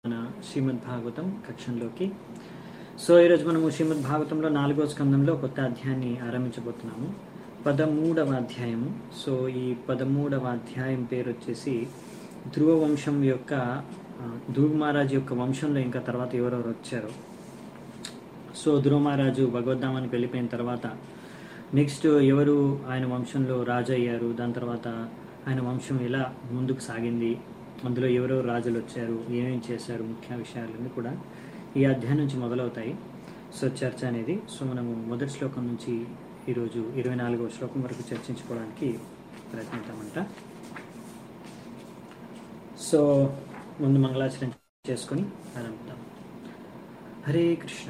మన శ్రీమద్ భాగవతం కక్షంలోకి సో ఈరోజు మనము శ్రీమద్ భాగవతంలో నాలుగో స్కందంలో కొత్త అధ్యాయాన్ని ఆరంభించబోతున్నాము పదమూడవ అధ్యాయము సో ఈ పదమూడవ అధ్యాయం పేరు వచ్చేసి ధ్రువ వంశం యొక్క ఆ, ధ్రువ మహారాజు యొక్క వంశంలో ఇంకా తర్వాత ఎవరెవరు వచ్చారో సో ధ్రువ మహారాజు భగవద్ధామానికి వెళ్ళిపోయిన తర్వాత నెక్స్ట్ ఎవరు ఆయన వంశంలో రాజు అయ్యారు దాని తర్వాత ఆయన వంశం ఎలా ముందుకు సాగింది అందులో ఎవరెవరు రాజులు వచ్చారు ఏమేం చేశారు ముఖ్య విషయాలన్నీ కూడా ఈ అధ్యాయం నుంచి మొదలవుతాయి సో చర్చ అనేది సో మనము మొదటి శ్లోకం నుంచి ఈరోజు ఇరవై నాలుగవ శ్లోకం వరకు చర్చించుకోవడానికి ప్రయత్నిద్దామంట సో ముందు మంగళాచరణ చేసుకొని ఆరంభిద్దాం హరే కృష్ణ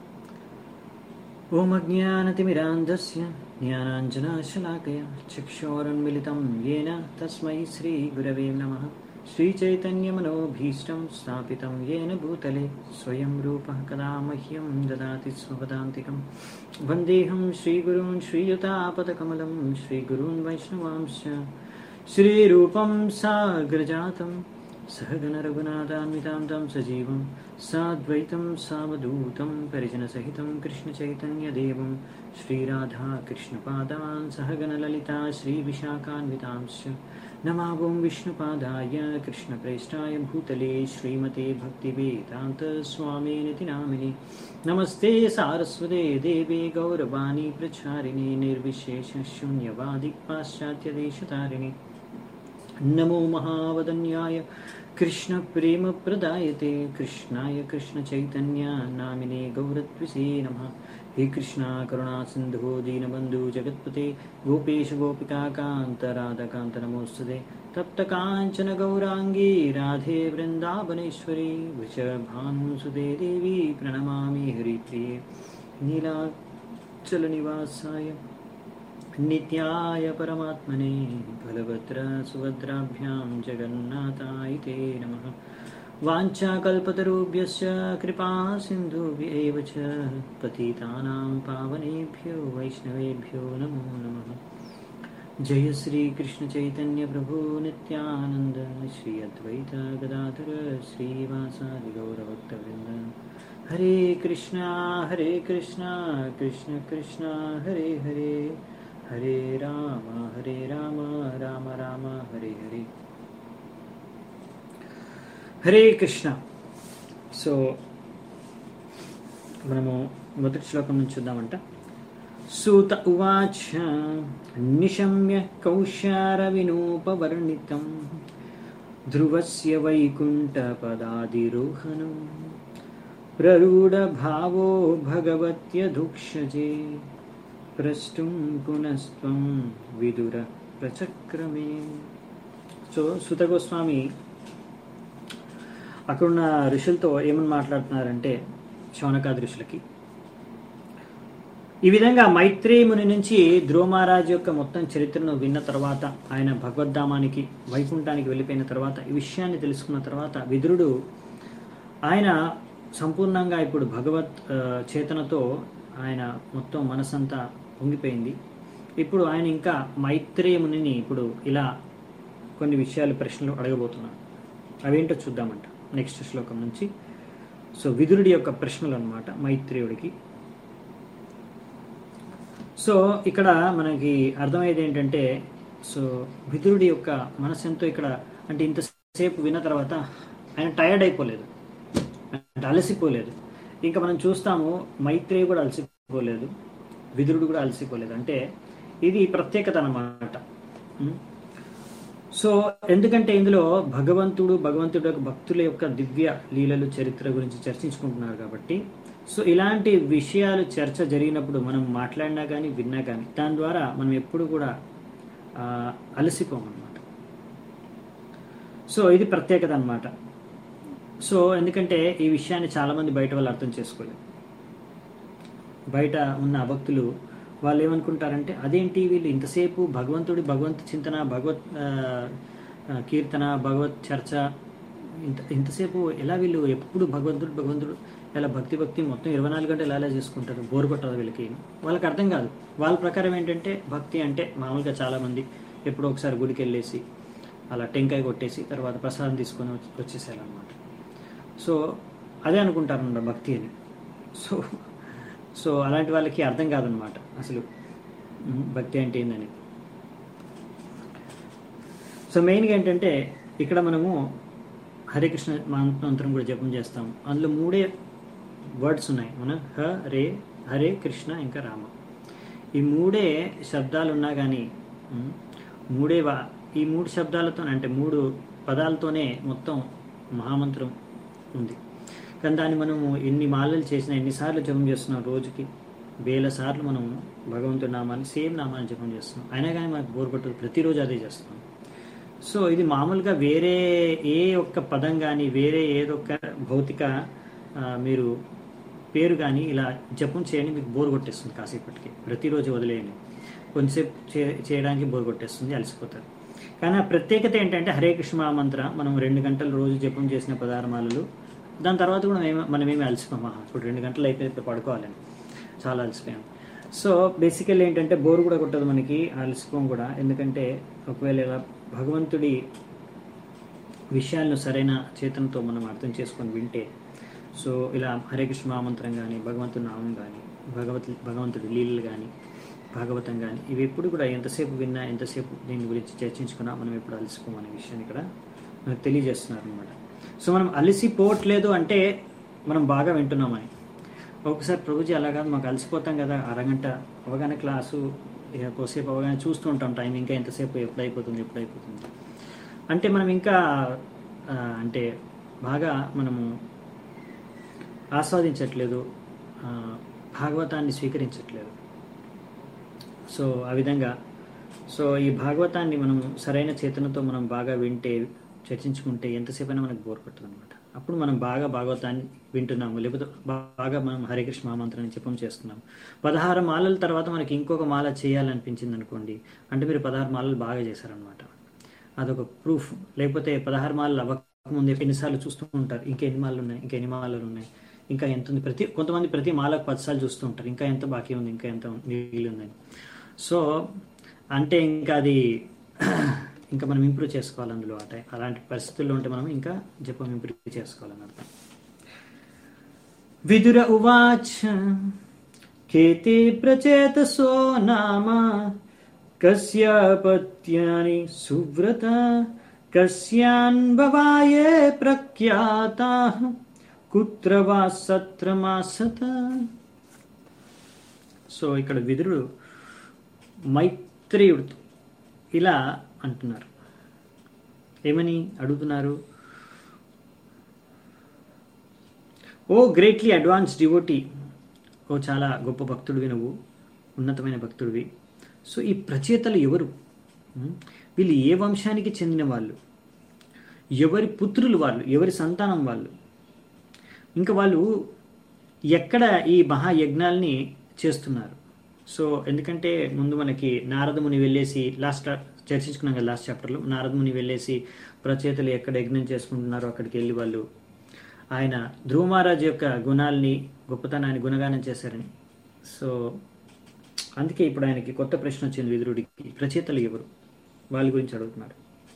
ఓం అజ్ఞానతిమిరాంధస్య జ్ఞానాంజనాశలాకయ చక్షోరున్మిలితం येन తస్మై శ్రీగురవే నమः श्रीचैतन्यमनोभीष्टं स्थापितं येन भूतले स्वयं रूपः कदा मह्यं ददाति स्वपदान्तिकं वन्देऽहं श्रीगुरून् श्रीयुतापदकमलं श्रीगुरून् वैष्णवांश्च श्रीरूपं साग्रजातं सहगणरघुनाथान्वितां तं सजीवं साद्वैतं सावधूतं परिजनसहितं कृष्णचैतन्यदेवं श्रीराधाकृष्णपादान् सहगणललिता श्रीविशाखान्वितांश्च नमावों विष्णुपादाय कृष्णप्रेष्ठाय भूतले श्रीमते भक्तिवेदान्तस्वामिनिति नामिनि नमस्ते सारस्वते देवे गौरवाणी प्रचारिणे निर्विशेषशून्यवादि पाश्चात्यदेशतारिणि नमो महावदन्याय कृष्णप्रेमप्रदायते कृष्णाय कृष्णचैतन्य नामिने गौरत्विसे नमः हे कृष्णा करुणा सिन्धो दीनबन्धु जगत्पते गोपेश गोपिकान्त राधकान्त नमोस्तुते तप्तकाञ्चन गौराङ्गी राधे वृन्दावनेश्वरी वृषभानुसुते देवी प्रणमामि हरिप्रिये नीलाचलनिवासाय नित्याय परमात्मने बलभद्र सुभद्राभ्यां जगन्नाथाय ते नमः वाञ्छाकल्पतरुभ्यश्च कृपा सिन्धुभ्यैव च पतितानां पावनेभ्यो वैष्णवेभ्यो नमो नमः जय श्रीकृष्णचैतन्यप्रभु नित्यानन्द श्री अद्वैत गदाधर श्रीवासादिगौरभक्तवृन्द हरे कृष्णा हरे कृष्णा कृष्ण कृष्णा हरे हरे हरे राम हरे राम राम राम हरे हरे హరే కృష్ణ సో మనము మొదటి శ్లోకం నుంచి చూద్దామంట సూత ఉవాచ నిశమ్య కౌశార వినూపవర్ణితం ధ్రువస్య వైకుంఠపదాదిరోహణం ప్రరూఢభావో భగవత్యధుక్షజే ప్రష్టుం పునస్త్వం విదుర ప్రచక్రమే సో సుత గోస్వామి అక్కడున్న ఋషులతో ఏమని మాట్లాడుతున్నారంటే శౌనకాది ఋషులకి ఈ విధంగా మైత్రేయ ముని నుంచి ధ్రువ మహారాజ్ యొక్క మొత్తం చరిత్రను విన్న తర్వాత ఆయన భగవద్ధామానికి వైకుంఠానికి వెళ్ళిపోయిన తర్వాత ఈ విషయాన్ని తెలుసుకున్న తర్వాత విదురుడు ఆయన సంపూర్ణంగా ఇప్పుడు భగవత్ ఆ, చేతనతో ఆయన మొత్తం మనసంతా పొంగిపోయింది ఇప్పుడు ఆయన ఇంకా మైత్రేయ మునిని ఇప్పుడు ఇలా కొన్ని విషయాలు ప్రశ్నలు అడగబోతున్నాడు అవేంటో చూద్దామంట నెక్స్ట్ శ్లోకం నుంచి సో విదురుడి యొక్క ప్రశ్నలు అన్నమాట మైత్రేయుడికి సో ఇక్కడ మనకి అర్థమయ్యేది ఏంటంటే సో విదురుడి యొక్క మనసు ఎంతో ఇక్కడ అంటే ఇంతసేపు విన్న తర్వాత ఆయన టయర్డ్ అయిపోలేదు అంటే అలసిపోలేదు ఇంకా మనం చూస్తాము మైత్రేయి కూడా అలసిపోలేదు విదురుడు కూడా అలసిపోలేదు అంటే ఇది ప్రత్యేకత అన్నమాట ఉం? సో ఎందుకంటే ఇందులో భగవంతుడు భగవంతుడు యొక్క భక్తుల యొక్క దివ్య లీలలు చరిత్ర గురించి చర్చించుకుంటున్నారు కాబట్టి సో ఇలాంటి విషయాలు చర్చ జరిగినప్పుడు మనం మాట్లాడినా కానీ విన్నా కానీ దాని ద్వారా మనం ఎప్పుడు కూడా ఆ, అలసిపోమన్నమాట సో ఇది ప్రత్యేకత అన్నమాట సో ఎందుకంటే ఈ విషయాన్ని చాలామంది బయట వాళ్ళు అర్థం చేసుకోలేదు బయట ఉన్న భక్తులు వాళ్ళు ఏమనుకుంటారంటే అదేంటి వీళ్ళు ఇంతసేపు భగవంతుడి భగవంతు చింతన భగవత్ ఆ, ఆ, కీర్తన భగవత్ చర్చ ఇంత ఇంతసేపు ఎలా వీళ్ళు ఎప్పుడు భగవంతుడు భగవంతుడు ఎలా భక్తి భక్తి మొత్తం ఇరవై నాలుగు గంటలు ఎలా చేసుకుంటారు బోర్ కొట్టదు వీళ్ళకి వాళ్ళకి అర్థం కాదు వాళ్ళ ప్రకారం ఏంటంటే భక్తి అంటే మామూలుగా చాలామంది ఎప్పుడో ఒకసారి గుడికి వెళ్ళేసి అలా టెంకాయ కొట్టేసి తర్వాత ప్రసాదం తీసుకొని వచ్చి- వచ్చేసేయాలన్నమాట సో అదే అనుకుంటారన్నమాట భక్తి అని సో సో అలాంటి వాళ్ళకి అర్థం కాదనమాట అసలు ఉమ్, భక్తి అంటే ఏందని సో మెయిన్గా ఏంటంటే ఇక్కడ మనము హరే కృష్ణ మంత్రం కూడా జపం చేస్తాం అందులో మూడే వర్డ్స్ ఉన్నాయి మన హ రే హరే కృష్ణ ఇంకా రామ ఈ మూడే శబ్దాలు ఉన్నా కానీ ఉమ్, మూడే వా ఈ మూడు శబ్దాలతో అంటే మూడు పదాలతోనే మొత్తం మహామంత్రం ఉంది కానీ దాన్ని మనము ఎన్ని మాలలు చేసినా ఎన్నిసార్లు జపం చేస్తున్నాం రోజుకి వేల సార్లు మనం భగవంతుడి నామాన్ని సేమ్ నామాన్ని జపం చేస్తున్నాం అయినా కానీ మనకు బోర్ కొట్టదు ప్రతిరోజు అదే చేస్తున్నాం సో ఇది మామూలుగా వేరే ఏ ఒక్క పదం కానీ వేరే ఏదొక్క భౌతిక ఆ, మీరు పేరు కానీ ఇలా జపం చేయండి మీకు బోర్ కొట్టేస్తుంది కాసేపటికి ప్రతిరోజు వదిలేయండి కొంచెంసేపు చే చేయడానికి బోర్ కొట్టేస్తుంది అలసిపోతారు కానీ ఆ ప్రత్యేకత ఏంటంటే హరే కృష్ణ మహామంత్ర మనం రెండు గంటలు రోజు జపం చేసిన పదార్థమాలలు దాని తర్వాత కూడా మేము మనమేమి అలసిపోమా ఇప్పుడు రెండు గంటలు అయిపోయి ఇప్పుడు పడుకోవాలని చాలా అలసిపోయాం సో బేసికల్లీ ఏంటంటే బోర్ కూడా కొట్టదు మనకి అలసిపోం కూడా ఎందుకంటే ఒకవేళ ఇలా భగవంతుడి విషయాలను సరైన చేతనతో మనం అర్థం చేసుకొని వింటే సో ఇలా హరే కృష్ణ మహామంత్రం కానీ భగవంతుడి నామం కానీ భగవత్ భగవంతుడి లీలలు కానీ భాగవతం కానీ ఇవి ఎప్పుడు కూడా ఎంతసేపు విన్నా ఎంతసేపు దీని గురించి చర్చించుకున్నా మనం ఎప్పుడు అలసిపోమనే విషయాన్ని ఇక్కడ మనకు తెలియజేస్తున్నారు అనమాట సో మనం అలసిపోవట్లేదు అంటే మనం బాగా వింటున్నామని ఒకసారి ప్రభుజీ అలా కాదు మాకు అలసిపోతాం కదా అరగంట అవగానే క్లాసు ఇక కొద్దిసేపు అవగానే చూస్తూ ఉంటాం టైం ఇంకా ఎంతసేపు ఎప్పుడు అయిపోతుంది ఎప్పుడు అయిపోతుంది అంటే మనం ఇంకా ఆ, అంటే బాగా మనము ఆస్వాదించట్లేదు ఆ, భాగవతాన్ని స్వీకరించట్లేదు సో ఆ విధంగా సో ఈ భాగవతాన్ని మనం సరైన చేతనతో మనం బాగా వింటే చర్చించుకుంటే ఎంతసేపైనా మనకు బోర్ కొట్టదు అనమాట అప్పుడు మనం బాగా భాగవతాన్ని వింటున్నాము లేకపోతే బాగా మనం హరే కృష్ణ మహామంత్రాన్ని జపం చేస్తున్నాము పదహారు మాలల తర్వాత మనకి ఇంకొక మాల చేయాలనిపించింది అనుకోండి అంటే మీరు పదహారు మాలలు బాగా చేశారనమాట అదొక ప్రూఫ్ లేకపోతే పదహారు మాలలు అవ్వకముందు ఎన్నిసార్లు చూస్తూ ఉంటారు ఇంకా ఎన్ని మాలలు ఉన్నాయి ఇంకా ఎన్ని మాలలు ఉన్నాయి ఇంకా ఎంత ఉంది ప్రతి కొంతమంది ప్రతి మాలకు పదిసార్లు చూస్తూ ఉంటారు ఇంకా ఎంత బాకీ ఉంది ఇంకా ఎంత మిగిలి ఉందని సో అంటే ఇంకా అది ఇంకా మనం ఇంప్రూవ్ చేసుకోవాలి అందులో ఆ టైం అలాంటి పరిస్థితుల్లో ఉంటే మనం ఇంకా జపం ఇంప్రూవ్ చేసుకోవాలని అర్థం విదుర ఉవాచ కేతే ప్రచేతసో నామ కస్య పత్యాని సువ్రత కస్యాన్ భవాయే ప్రఖ్యాత కుత్ర వా సత్రమాసత సో ఇక్కడ విదురుడు మైత్రేయుడు ఇలా అంటున్నారు ఏమని అడుగుతున్నారు ఓ గ్రేట్లీ అడ్వాన్స్ డివోటీ ఓ చాలా గొప్ప భక్తుడివి నువ్వు ఉన్నతమైన భక్తుడివి సో ఈ ప్రచేతలు ఎవరు ఉం? వీళ్ళు ఏ వంశానికి చెందిన వాళ్ళు ఎవరి పుత్రులు వాళ్ళు ఎవరి సంతానం వాళ్ళు ఇంకా వాళ్ళు ఎక్కడ ఈ మహాయజ్ఞాల్ని చేస్తున్నారు సో ఎందుకంటే ముందు మనకి నారదముని వెళ్ళేసి లాస్ట్ చర్చించుకున్నాం కదా లాస్ట్ చాప్టర్లో నారదముని వెళ్ళేసి ప్రచేతలు ఎక్కడ యజ్ఞం చేసుకుంటున్నారో అక్కడికి వెళ్ళి వాళ్ళు ఆయన ధ్రువ మహారాజు యొక్క గుణాలని గొప్పతనాన్ని గుణగానం చేశారని సో అందుకే ఇప్పుడు ఆయనకి కొత్త ప్రశ్న వచ్చింది విదురుడికి ప్రచేతలు ఎవరు వాళ్ళ గురించి అడుగుతున్నారు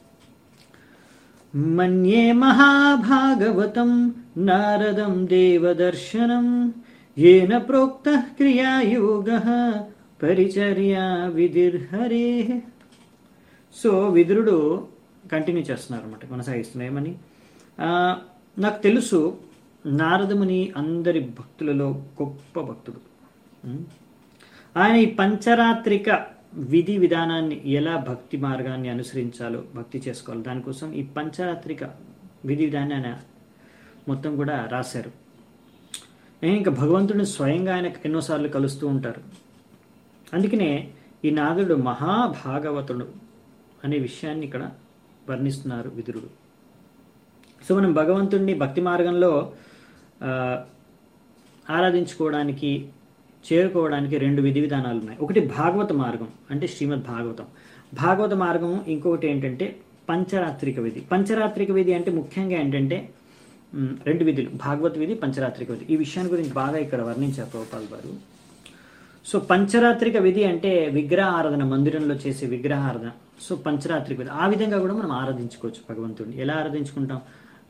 మన్యే మహాభాగవతం నారదం దేవదర్శనం ఏన ప్రోక్త క్రియాయోగ పరిచర్య విధిర్హరే సో విదురుడు కంటిన్యూ చేస్తున్నారు అనమాట కొనసాగిస్తున్నారు ఏమని ఆ, నాకు తెలుసు నారదముని అందరి భక్తులలో గొప్ప భక్తుడు ఉం? ఆయన ఈ పంచరాత్రిక విధి విధానాన్ని ఎలా భక్తి మార్గాన్ని అనుసరించాలో భక్తి చేసుకోవాలి దానికోసం ఈ పంచరాత్రిక విధి విధానాన్ని ఆయన మొత్తం కూడా రాశారు ఇంకా భగవంతుడిని స్వయంగా ఆయన ఎన్నోసార్లు కలుస్తూ ఉంటారు అందుకనే ఈ నాదుడు మహాభాగవతుడు అనే విషయాన్ని ఇక్కడ వర్ణిస్తున్నారు విదురుడు సో మనం భగవంతుడిని భక్తి మార్గంలో ఆ, ఆరాధించుకోవడానికి చేరుకోవడానికి రెండు విధి విధానాలు ఉన్నాయి ఒకటి భాగవత మార్గం అంటే శ్రీమద్ భాగవతం భాగవత మార్గం ఇంకొకటి ఏంటంటే పంచరాత్రిక విధి పంచరాత్రిక విధి అంటే ముఖ్యంగా ఏంటంటే మ్, రెండు విధులు భాగవత విధి పంచరాత్రిక విధి ఈ విషయాన్ని గురించి బాగా ఇక్కడ వర్ణించారు ప్రభుపాల్ గారు సో పంచరాత్రిక విధి అంటే విగ్రహ ఆరాధన మందిరంలో చేసే విగ్రహ ఆరాధన సో పంచరాత్రిక విధి ఆ విధంగా కూడా మనం ఆరాధించుకోవచ్చు భగవంతుడిని ఎలా ఆరాధించుకుంటాం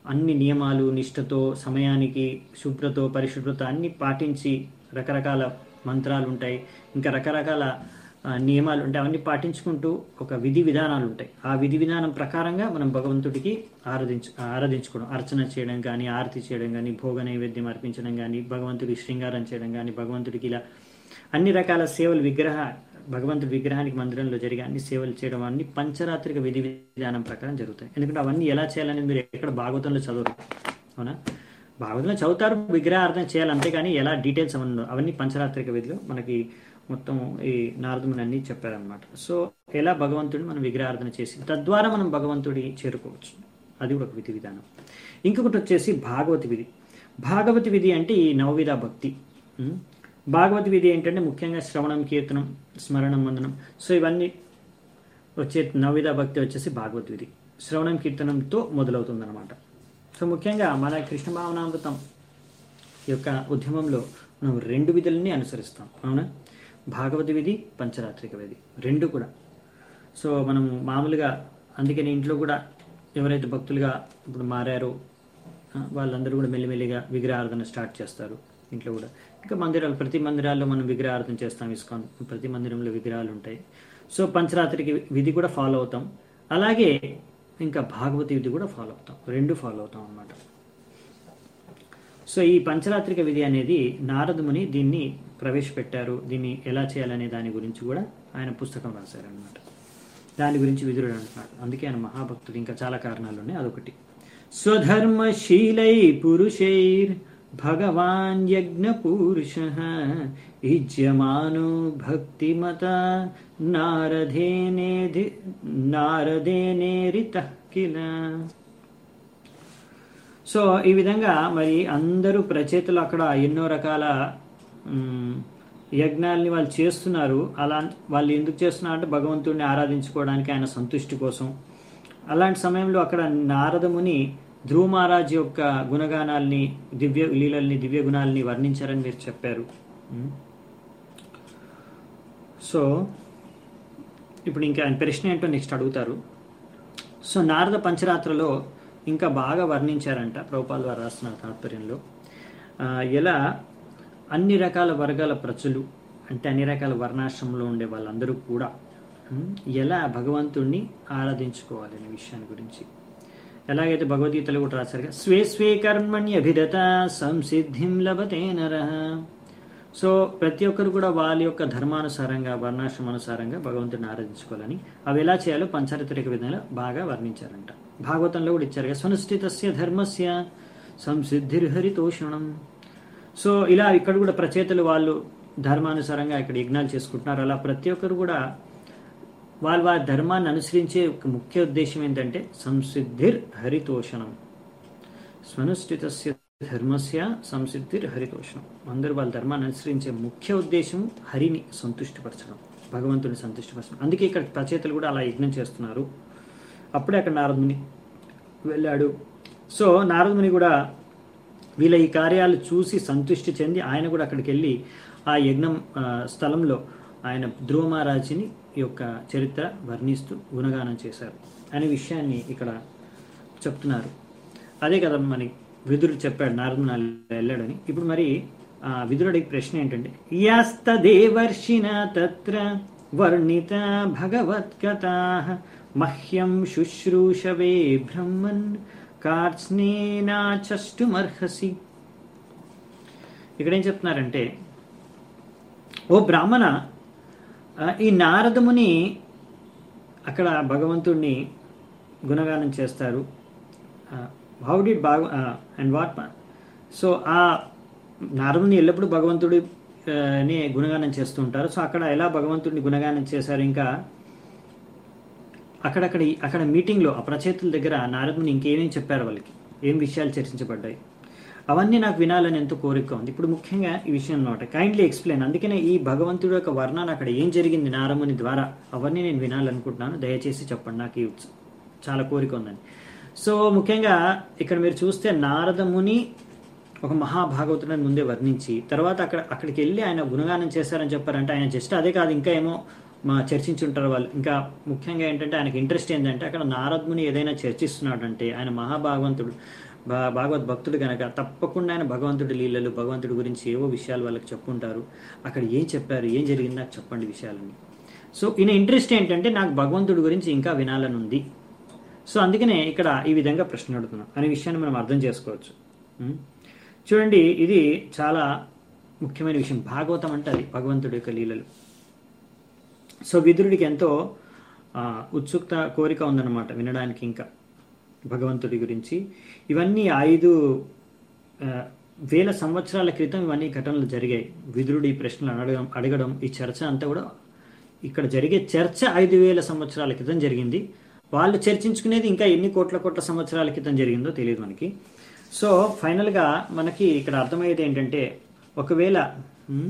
అన్ని నియమాలు నిష్ఠతో సమయానికి శుభ్రతో పరిశుభ్రత అన్ని పాటించి రకరకాల మంత్రాలు ఉంటాయి ఇంకా రకరకాల ఆ, నియమాలు ఉంటాయి అవన్నీ పాటించుకుంటూ ఒక విధి విధానాలు ఉంటాయి ఆ విధి విధానం ప్రకారంగా మనం భగవంతుడికి ఆరాధించు ఆరాధించుకోవడం అర్చన చేయడం కానీ ఆరతి చేయడం కానీ భోగ నైవేద్యం అర్పించడం కానీ భగవంతుడికి శృంగారం చేయడం కానీ భగవంతుడికి ఇలా అన్ని రకాల సేవలు విగ్రహ భగవంతుడి విగ్రహానికి మందిరంలో జరిగే అన్ని సేవలు చేయడం అన్ని పంచరాత్రిక విధి విధానం ప్రకారం జరుగుతాయి ఎందుకంటే అవన్నీ ఎలా చేయాలని మీరు ఎక్కడ భాగవతంలో చదవరు అవునా భాగవతంలో చదువుతారు విగ్రహార్థన చేయాలి అంతేగాని ఎలా డీటెయిల్స్ అవన్నీ ఉండవు. అవన్నీ పంచరాత్రిక విధిలో మనకి మొత్తం ఈ నారదుని అన్ని చెప్పారనమాట సో ఎలా భగవంతుడిని మనం విగ్రహార్థన చేసి తద్వారా మనం భగవంతుడి చేరుకోవచ్చు అది కూడా ఒక విధి విధానం ఇంకొకటి వచ్చేసి భాగవతి విధి భాగవతి విధి అంటే ఈ నవవిధ భక్తి ఉం? భాగవతి విధి ఏంటంటే ముఖ్యంగా శ్రవణం కీర్తనం స్మరణం వందనం సో ఇవన్నీ వచ్చే నవవిధ భక్తి వచ్చేసి భాగవత్ విధి శ్రవణం కీర్తనంతో మొదలవుతుందన్నమాట సో ముఖ్యంగా మన కృష్ణ భావనామృతం యొక్క ఉద్యమంలో మనం రెండు విధులని అనుసరిస్తాం అవునా భాగవత విధి పంచరాత్రిక విధి రెండు కూడా సో మనం మామూలుగా అందుకని ఇంట్లో కూడా ఎవరైతే భక్తులుగా ఇప్పుడు మారారో ఆ, వాళ్ళందరూ కూడా మెల్లిమెల్లిగా విగ్రహారాధన స్టార్ట్ చేస్తారు ఇంట్లో కూడా ఇంకా మందిరాలు ప్రతి మందిరాల్లో మనం విగ్రహారాధన చేస్తాం ఇస్కాన్ ప్రతి మందిరంలో విగ్రహాలు ఉంటాయి సో పంచరాత్రికి విధి కూడా ఫాలో అవుతాం అలాగే ఇంకా భాగవతి విధి కూడా ఫాలో అవుతాం రెండు ఫాలో అవుతాం అన్నమాట సో ఈ పంచరాత్రిక విధి అనేది నారదుముని దీన్ని ప్రవేశపెట్టారు దీన్ని ఎలా చేయాలనే దాని గురించి కూడా ఆయన పుస్తకం రాశారనమాట దాని గురించి విదురుడు అంటున్నాడు అందుకే ఆయన మహాభక్తుడు ఇంకా చాలా కారణాలు ఉన్నాయి అదొకటి స్వధర్మశీలై పురుషైర్ భగవాన్ యజ్ఞ పురుష ఇజ్యమానో భక్తిమత నారదేనేది నారదేనేరిత కిల సో ఈ విధంగా మరి అందరూ ప్రచేతలు అక్కడ ఎన్నో రకాల మ్, యజ్ఞాలని వాళ్ళు చేస్తున్నారు అలా వాళ్ళు ఎందుకు చేస్తున్నారు అంటే భగవంతుడిని ఆరాధించుకోవడానికి ఆయన సంతుష్టి కోసం అలాంటి సమయంలో అక్కడ నారదముని ధ్రువ మహారాజ్ యొక్క గుణగానాల్ని దివ్య లీలల్ని దివ్య గుణాలని వర్ణించారని మీరు చెప్పారు మ్. సో ఇప్పుడు ఇంకా ఆయన ప్రశ్న ఏంటో నెక్స్ట్ అడుగుతారు సో నారద పంచరాత్రలో ఇంకా బాగా వర్ణించారంట ప్రభుపాల్ వారు రాస్తున్నారు తాత్పర్యంలో ఆ, ఎలా అన్ని రకాల వర్గాల ప్రజలు అంటే అన్ని రకాల వర్ణాశ్రమంలో ఉండే వాళ్ళందరూ కూడా ఉమ్, ఎలా భగవంతుణ్ణి ఆరాధించుకోవాలి అనే విషయాన్ని గురించి ఎలాగైతే భగవద్గీతలో కూడా రాశారు కదా, స్వే స్వే కర్మణ్య అభిరత సంసిద్ధిం లభతే నర సో ప్రతి ఒక్కరు కూడా వాళ్ళ యొక్క ధర్మానుసారంగా వర్ణాశ్రమానుసారంగా భగవంతుడిని ఆరాధించుకోవాలని అవి ఎలా చేయాలో పంచరిత్రిక విధంగా బాగా వర్ణించారంట భాగవతంలో కూడా ఇచ్చారు కదా సునిశ్చితస్య ధర్మస్య సంసిద్ధిర్హరితోషణం సో ఇలా ఇక్కడ కూడా ప్రచేతలు వాళ్ళు ధర్మానుసారంగా ఇక్కడ యజ్ఞాలు చేసుకుంటున్నారు అలా ప్రతి ఒక్కరు కూడా వాళ్ళ వారి ధర్మాన్ని అనుసరించే ఒక ముఖ్య ఉద్దేశం ఏంటంటే సంసిద్ధిర్ హరితోషణం స్వనుష్ఠితస్య ధర్మస్య సంసిద్ధిర్ హరితోషణం అందరూ వాళ్ళ ధర్మాన్ని అనుసరించే ముఖ్య ఉద్దేశం హరిని సంతుష్టిపరచడం భగవంతుని సంతుష్టిపరచడం అందుకే ఇక్కడ ప్రచేతలు కూడా అలా యజ్ఞం చేస్తున్నారు అప్పుడే అక్కడ నారదుని వెళ్ళాడు సో నారదుని కూడా వీళ్ళ ఈ కార్యాలు చూసి సంతృష్టి చెంది ఆయన కూడా అక్కడికి వెళ్ళి ఆ యజ్ఞం ఆ, స్థలంలో ఆయన ధ్రువ మహారాజుని యొక్క చరిత్ర వర్ణిస్తూ గుణగానం చేశారు అనే విషయాన్ని ఇక్కడ చెప్తున్నారు అదే కదా మరి విదురుడు చెప్పాడు నారదుని అలా వెళ్ళాడని ఇప్పుడు మరి ఆ విదురుడి ప్రశ్న ఏంటంటే యాస్తదేవర్షిన తత్ర వర్ణిత భగవత్కథా మహ్యం శుశ్రూషవే బ్రహ్మన్ కార్స్నేనాచష్టుమర్హసి ఇక్కడ ఏం చెప్తున్నారంటే ఓ బ్రాహ్మణ ఆ, ఈ నారదముని అక్కడ భగవంతుడిని గుణగానం చేస్తారు హౌ డిడ్ బాగ అండ్ వాట్ సో ఆ నారదుని ఎల్లప్పుడూ భగవంతుడి ఆ, ని గుణగానం చేస్తూ ఉంటారు సో అక్కడ ఎలా భగవంతుడిని గుణగానం చేశారు ఇంకా అక్కడక్కడ అక్కడ మీటింగ్లో ఆ ప్రచేతుల దగ్గర నారదుని ఇంకేమేం చెప్పారు వాళ్ళకి ఏం విషయాలు చర్చించబడ్డాయి అవన్నీ నాకు వినాలని ఎంతో కోరిక ఉంది ఇప్పుడు ముఖ్యంగా ఈ విషయం అనమాట కైండ్లీ ఎక్స్ప్లెయిన్ అందుకనే ఈ భగవంతుడి యొక్క వర్ణన అక్కడ ఏం జరిగింది నారముని ద్వారా అవన్నీ నేను వినాలనుకుంటున్నాను దయచేసి చెప్పండి నాకు ఈ ఉత్స- చాలా కోరిక ఉందని సో ముఖ్యంగా ఇక్కడ మీరు చూస్తే నారదముని ఒక మహాభాగవతుడని ముందే వర్ణించి తర్వాత అక్కడ అక్కడికి వెళ్ళి ఆయన గుణగానం చేశారని చెప్పారంటే ఆయన జస్ట్ అదే కాదు ఇంకా ఏమో మా చర్చించుంటారు వాళ్ళు ఇంకా ముఖ్యంగా ఏంటంటే ఆయనకి ఇంట్రెస్ట్ ఏంటంటే అక్కడ నారదుని ఏదైనా చర్చిస్తున్నాడంటే ఆయన మహాభాగవంతుడు భా భాగవత్ భక్తుడు కనుక తప్పకుండా ఆయన భగవంతుడి లీలలు భగవంతుడి గురించి ఏవో విషయాలు వాళ్ళకి చెప్పుంటారు అక్కడ ఏం చెప్పారు ఏం జరిగింది నాకు చెప్పండి విషయాలని సో ఈయన ఇంట్రెస్ట్ ఏంటంటే నాకు భగవంతుడి గురించి ఇంకా వినాలని ఉంది సో అందుకనే ఇక్కడ ఈ విధంగా ప్రశ్న అడుగుతున్నాం అనే విషయాన్ని మనం అర్థం చేసుకోవచ్చు ఉం? చూడండి ఇది చాలా ముఖ్యమైన విషయం భాగవతం అంటే అది భగవంతుడి యొక్క లీలలు సో విదురుడికి ఎంతో ఆ, ఉత్సుకత కోరిక ఉందన్నమాట వినడానికి ఇంకా భగవంతుడి గురించి ఇవన్నీ ఐదు ఆ, వేల సంవత్సరాల క్రితం ఇవన్నీ ఘటనలు జరిగాయి విదురుడి ఈ ప్రశ్నలు అడగడం అడగడం ఈ చర్చ అంతా కూడా ఇక్కడ జరిగే చర్చ ఐదు వేల సంవత్సరాల క్రితం జరిగింది వాళ్ళు చర్చించుకునేది ఇంకా ఎన్ని కోట్ల కోట్ల సంవత్సరాల క్రితం జరిగిందో తెలియదు మనకి సో ఫైనల్గా మనకి ఇక్కడ అర్థమయ్యేది ఏంటంటే ఒకవేళ ఉమ్,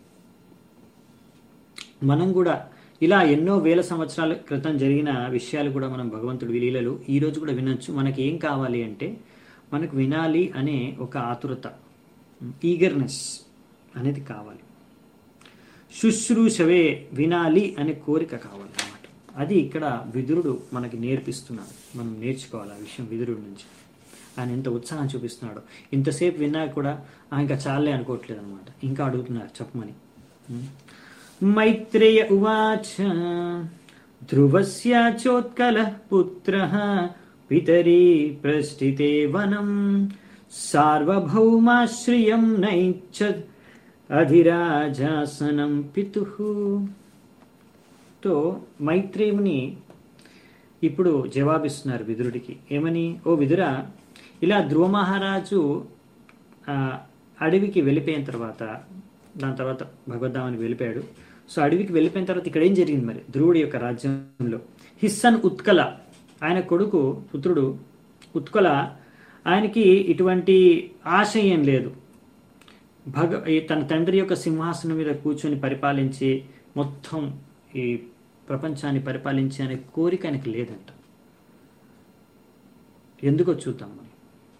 మనం కూడా ఇలా ఎన్నో వేల సంవత్సరాల క్రితం జరిగిన విషయాలు కూడా మనం భగవంతుడి లీలలు ఈ రోజు కూడా వినొచ్చు మనకి ఏం కావాలి అంటే మనకు వినాలి అనే ఒక ఆతురత ఈగర్నెస్ అనేది కావాలి శుశ్రూషవే వినాలి అనే కోరిక కావాలన్నమాట అది ఇక్కడ విదురుడు మనకి నేర్పిస్తున్నాడు మనం నేర్చుకోవాలి ఆ విషయం విదురుడి నుంచి ఆయన ఎంత ఉత్సాహం చూపిస్తున్నాడు ఇంతసేపు విన్నా కూడా "ఆ, ఇంకా చాలే అనుకోవట్లేదు అనమాట ఇంకా అడుగుతున్నారు చెప్పమని ఉం. మైత్రేయ ఉవాచ ధ్రువస్య చోత్కల పుత్ర పితరీ ప్రస్థితే వనం సార్వభౌమాశ్రియం నైచ్చ అధిరాజాసనం పితు తో మైత్రేయుని ఇప్పుడు జవాబిస్తున్నారు విదురుడికి ఏమని ఓ విదురా ఇలా ధ్రువ మహారాజు ఆ, అడవికి వెళ్ళిపోయిన తర్వాత దాని తర్వాత భగవద్ధామానికి వెళ్ళిపోయాడు సో అడవికి వెళ్ళిపోయిన తర్వాత ఇక్కడ ఏం జరిగింది మరి ధ్రువుడి యొక్క రాజ్యంలో హిస్సన్ ఉత్కల ఆయన కొడుకు పుత్రుడు ఉత్కల ఆయనకి ఇటువంటి ఆశ ఏం లేదు భగ ఈ తన తండ్రి యొక్క సింహాసనం మీద కూర్చొని పరిపాలించి మొత్తం ఈ ప్రపంచాన్ని పరిపాలించే అనే కోరిక ఆయనకి లేదంట ఎందుకో చూద్దాం మనం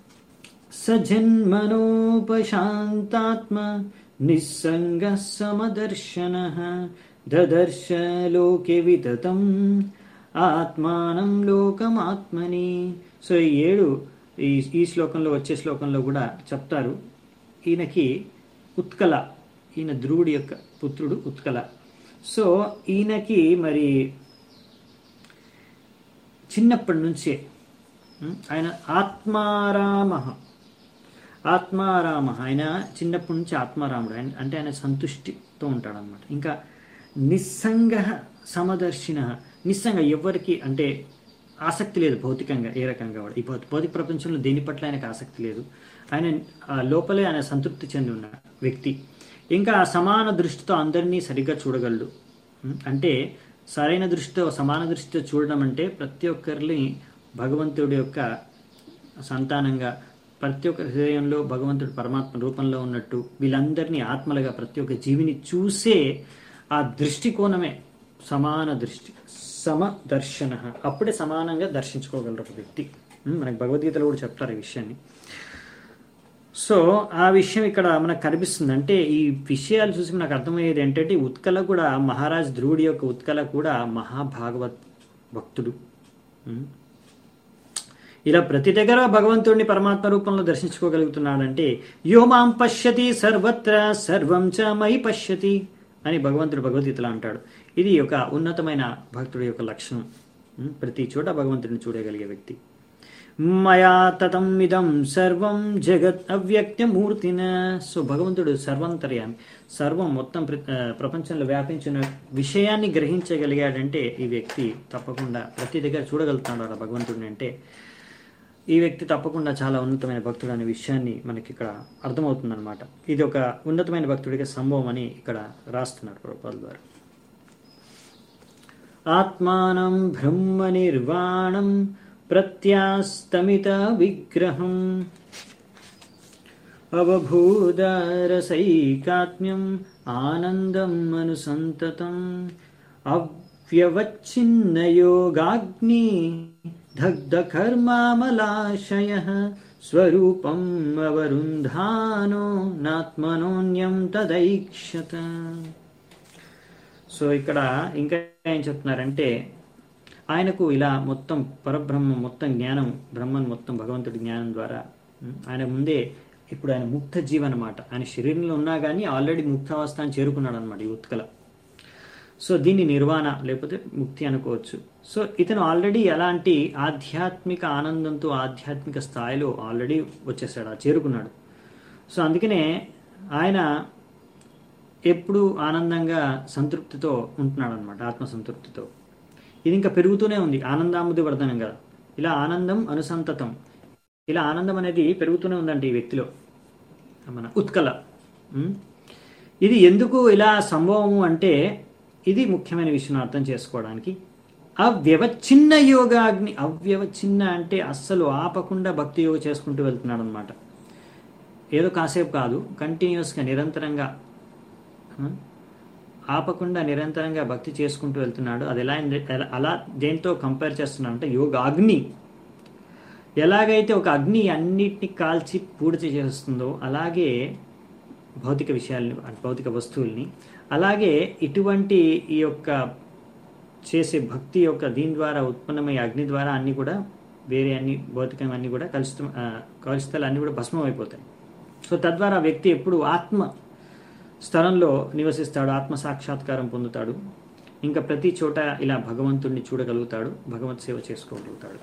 సజన్మనోపశాంతాత్మ నిస్సంగ సమదర్శన దదర్శ లోకే వితతం ఆత్మానం లోకమాత్మని సో ఈ ఏడు ఈ ఈ శ్లోకంలో వచ్చే శ్లోకంలో కూడా చెప్తారు ఈయనకి ఉత్కల ఈయన ధ్రువుడి యొక్క పుత్రుడు ఉత్కల సో ఈయనకి మరి చిన్నప్పటి నుంచే ఉం, ఆయన ఆత్మారామ ఆత్మారామ ఆయన చిన్నప్పటి నుంచి ఆత్మారాముడు ఆయన అంటే ఆయన సంతుష్టితో ఉంటాడనమాట ఇంకా నిస్సంగ సమదర్శిన నిస్సంగ ఎవరికి అంటే ఆసక్తి లేదు భౌతికంగా ఏ రకంగా వాడు ఈ భౌ- భౌతిక ప్రపంచంలో దేని పట్ల ఆయనకు ఆసక్తి లేదు ఆయన ఆ, లోపలే ఆయన సంతృప్తి చెంది ఉన్న వ్యక్తి ఇంకా సమాన దృష్టితో అందరినీ సరిగ్గా చూడగలడు ఉం? అంటే సరైన దృష్టితో సమాన దృష్టితో చూడడం అంటే ప్రతి ఒక్కరిని భగవంతుడి యొక్క సంతానంగా ప్రతి ఒక్క హృదయంలో భగవంతుడు పరమాత్మ రూపంలో ఉన్నట్టు వీళ్ళందరినీ ఆత్మలుగా ప్రతి ఒక్క జీవిని చూసే ఆ దృష్టికోణమే సమాన దృష్టి సమదర్శన అప్పుడే సమానంగా దర్శించుకోగలరు ఒక వ్యక్తి ఉం, మనకి భగవద్గీతలో కూడా చెప్తారు ఈ విషయాన్ని సో ఆ విషయం ఇక్కడ మనకు కనిపిస్తుంది అంటే ఈ విషయాలు చూసి మనకు అర్థమయ్యేది ఏంటంటే ఈ ఉత్కల కూడా మహారాజ్ ధ్రువుడి యొక్క ఉత్కల కూడా మహాభాగవత్ భక్తుడు ఉం? ఇలా ప్రతి దగ్గర భగవంతుడిని పరమాత్మ రూపంలో దర్శించుకోగలుగుతున్నాడంటే యో మాం పశ్యతి సర్వత్ర సర్వం చ మై పశ్యతి అని భగవంతుడు భగవద్గీతలో అంటాడు ఇది ఒక ఉన్నతమైన భక్తుడి యొక్క లక్షణం ఉం? ప్రతి చోట భగవంతుడిని చూడగలిగే వ్యక్తి మయా తతం ఇదం సర్వం జగత్ అవ్యక్తమూర్తిన సో భగవంతుడు సర్వంతర్యామి సర్వం మొత్తం ప్ర- ఆ, ప్రపంచంలో వ్యాపించిన విషయాన్ని గ్రహించగలిగాడంటే ఈ వ్యక్తి తప్పకుండా ప్రతి దగ్గర చూడగలుగుతాడు ఆ భగవంతుడిని అంటే ఈ వ్యక్తి తప్పకుండా చాలా ఉన్నతమైన భక్తుడు అనే విషయాన్ని మనకి ఇక్కడ అర్థమవుతుంది అనమాట ఇది ఒక ఉన్నతమైన భక్తుడికి సంభవం అని ఇక్కడ రాస్తున్నారు ప్రభుపాదుల ద్వారా ఆత్మానం బ్రహ్మ నిర్వాణం ప్రత్యాస్తమిత విగ్రహం అవభూదారసైకాత్మ్యం ఆనందం అనుసంతతం అవ్యవచ్ఛిన్నయోగాగ్ని దగ్ధ కర్మామలాశయ స్వరూపం అవరుంధానో నాత్మనోన్యం తదైక్షత సో ఇక్కడ ఇంకా ఏం చెప్తున్నారంటే ఆయనకు ఇలా మొత్తం పరబ్రహ్మ మొత్తం జ్ఞానం బ్రహ్మన్ మొత్తం భగవంతుడి జ్ఞానం ద్వారా ఉం? ఆయన ముందే ఇప్పుడు ఆయన ముక్త జీవ అనమాట ఆయన శరీరంలో ఉన్నా కానీ ఆల్రెడీ ముక్తావస్థ అని చేరుకున్నాడు అనమాట ఈ ఉత్కల సో దీన్ని నిర్వాణ లేకపోతే ముక్తి అనుకోవచ్చు సో ఇతను ఆల్రెడీ ఎలాంటి ఆధ్యాత్మిక ఆనందంతో ఆధ్యాత్మిక స్థాయిలో ఆల్రెడీ వచ్చేసాడు ఆ చేరుకున్నాడు సో అందుకనే ఆయన ఎప్పుడు ఆనందంగా సంతృప్తితో ఉంటున్నాడు అనమాట ఆత్మ సంతృప్తితో ఇది ఇంకా పెరుగుతూనే ఉంది ఆనందాముది వర్ధనం కదా ఇలా ఆనందం అనుసంతతం ఇలా ఆనందం అనేది పెరుగుతూనే ఉందండి ఈ వ్యక్తిలో మన ఉత్కల ఉం? ఇది ఎందుకు ఇలా సంభవము అంటే ఇది ముఖ్యమైన విషయం అర్థం చేసుకోవడానికి అవ్యవచ్ఛిన్న యోగాగ్ని అవ్యవచ్ఛిన్న అంటే అస్సలు ఆపకుండా భక్తి యోగ చేసుకుంటూ వెళ్తున్నాడు అనమాట ఏదో కాసేపు కాదు కంటిన్యూస్గా నిరంతరంగా ఆ, ఆపకుండా నిరంతరంగా భక్తి చేసుకుంటూ వెళ్తున్నాడు అది ఎలా ఎలా- అలా దేంతో కంపేర్ చేస్తున్నాడు అంటే యోగ అగ్ని ఎలాగైతే ఒక అగ్ని అన్నిటిని కాల్చి పూర్తి చేస్తుందో అలాగే భౌతిక విషయాల్ని భౌతిక వస్తువుల్ని అలాగే ఇటువంటి ఈ యొక్క చేసే భక్తి యొక్క దీని ద్వారా ఉత్పన్నమయ్యే అగ్ని ద్వారా అన్నీ కూడా వేరే అన్ని భౌతికం అన్నీ కూడా కలుషితం ఆ, కలుషితాలు అన్నీ కూడా భస్మం అయిపోతాయి సో తద్వారా ఆ వ్యక్తి ఎప్పుడు ఆత్మ స్థలంలో నివసిస్తాడు ఆత్మ సాక్షాత్కారం పొందుతాడు ఇంకా ప్రతి చోట ఇలా భగవంతుణ్ణి చూడగలుగుతాడు భగవత్ సేవ చేసుకోగలుగుతాడు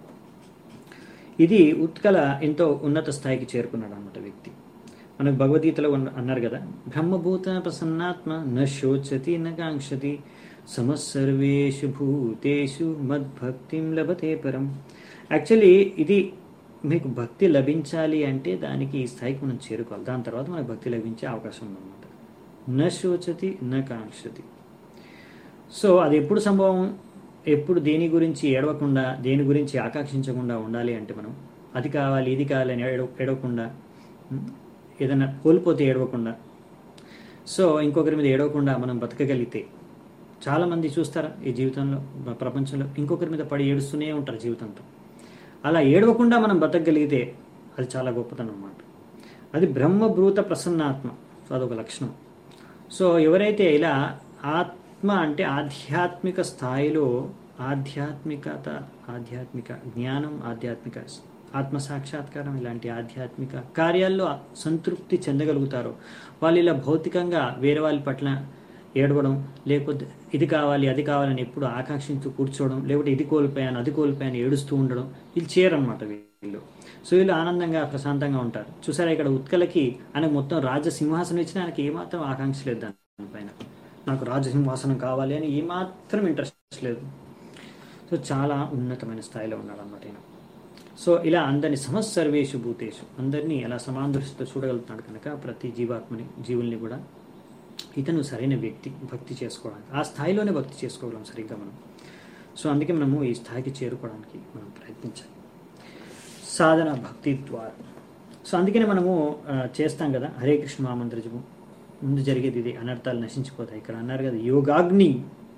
ఇది ఉత్కల ఎంతో ఉన్నత స్థాయికి చేరుకున్నాడు అన్నమాట వ్యక్తి మనకు భగవద్గీతలో ఉన్న- అన్నారు కదా బ్రహ్మభూత ప్రసన్నాత్మ న శోచతి న కాంక్షతి సమస్సర్వేషు భూతేషు మద్భక్తిం లభతే పరం యాక్చువల్లీ ఇది మీకు భక్తి లభించాలి అంటే దానికి ఈ స్థాయికి మనం చేరుకోవాలి దాని తర్వాత మనకు భక్తి లభించే అవకాశం ఉందన్నమాట న శోచతి న కాంక్షతి సో అది ఎప్పుడు సంభవం ఎప్పుడు దేని గురించి ఏడవకుండా దేని గురించి ఆకాంక్షించకుండా ఉండాలి అంటే మనం అది కావాలి ఇది కావాలి అని ఏడవ ఏడవకుండా ఉం, ఏదైనా కోల్పోతే ఏడవకుండా సో ఇంకొకరి మీద ఏడవకుండా మనం బతకగలిగితే చాలామంది చూస్తారా ఈ జీవితంలో ప్ర- ప్రపంచంలో ఇంకొకరి మీద పడి ఏడుస్తూనే ఉంటారు జీవితంతో అలా ఏడవకుండా మనం బతకగలిగితే అది చాలా గొప్పతనం అన్నమాట అది బ్రహ్మభూత ప్రసన్నాత్మ సో అదొక లక్షణం సో ఎవరైతే ఇలా ఆత్మ అంటే ఆధ్యాత్మిక స్థాయిలో ఆధ్యాత్మికత ఆధ్యాత్మిక జ్ఞానం ఆధ్యాత్మిక ఆత్మ సాక్షాత్కారం ఇలాంటి ఆధ్యాత్మిక కార్యాల్లో సంతృప్తి చెందగలుగుతారో వాళ్ళు ఇలా భౌతికంగా వేరే వాళ్ళ పట్ల ఏడవడం లేకపోతే ఇది కావాలి అది కావాలని ఎప్పుడు ఆకాంక్షించు కూర్చోవడం లేకపోతే ఇది కోల్పోయాను అది కోల్పోయాను ఏడుస్తూ ఉండడం వీళ్ళు చేయరనమాట వీళ్ళు సో వీళ్ళు ఆనందంగా ప్రశాంతంగా ఉంటారు చూసారా ఇక్కడ ఉత్కలకి ఆయనకు మొత్తం రాజసింహాసనం ఇచ్చినా ఆయనకి ఏమాత్రం ఆకాంక్ష లేదు దానిపైన నాకు రాజసింహాసనం కావాలి అని ఏమాత్రం ఇంట్రెస్ట్ లేదు సో చాలా ఉన్నతమైన స్థాయిలో ఉన్నాడు అన్నమాట ఈయన సో ఇలా అందరిని సమస్సర్వేషు భూతేషు అందరినీ అలా సమాన దృష్టితో చూడగలుగుతున్నాడు కనుక ప్రతి జీవాత్మని జీవుల్ని కూడా ఇతను సరైన వ్యక్తి భక్తి చేసుకోవడానికి ఆ స్థాయిలోనే భక్తి చేసుకోగలం సరిగ్గా మనం సో అందుకే మనము ఈ స్థాయికి చేరుకోవడానికి మనం ప్రయత్నించాలి సాధన భక్తి ద్వారా సో అందుకనే మనము ఆ, చేస్తాం కదా హరే కృష్ణ మహామంత్ర జపం ముందు జరిగేది ఇది అనర్థాలు నశించిపోతాయి ఇక్కడ అన్నారు కదా యోగాగ్ని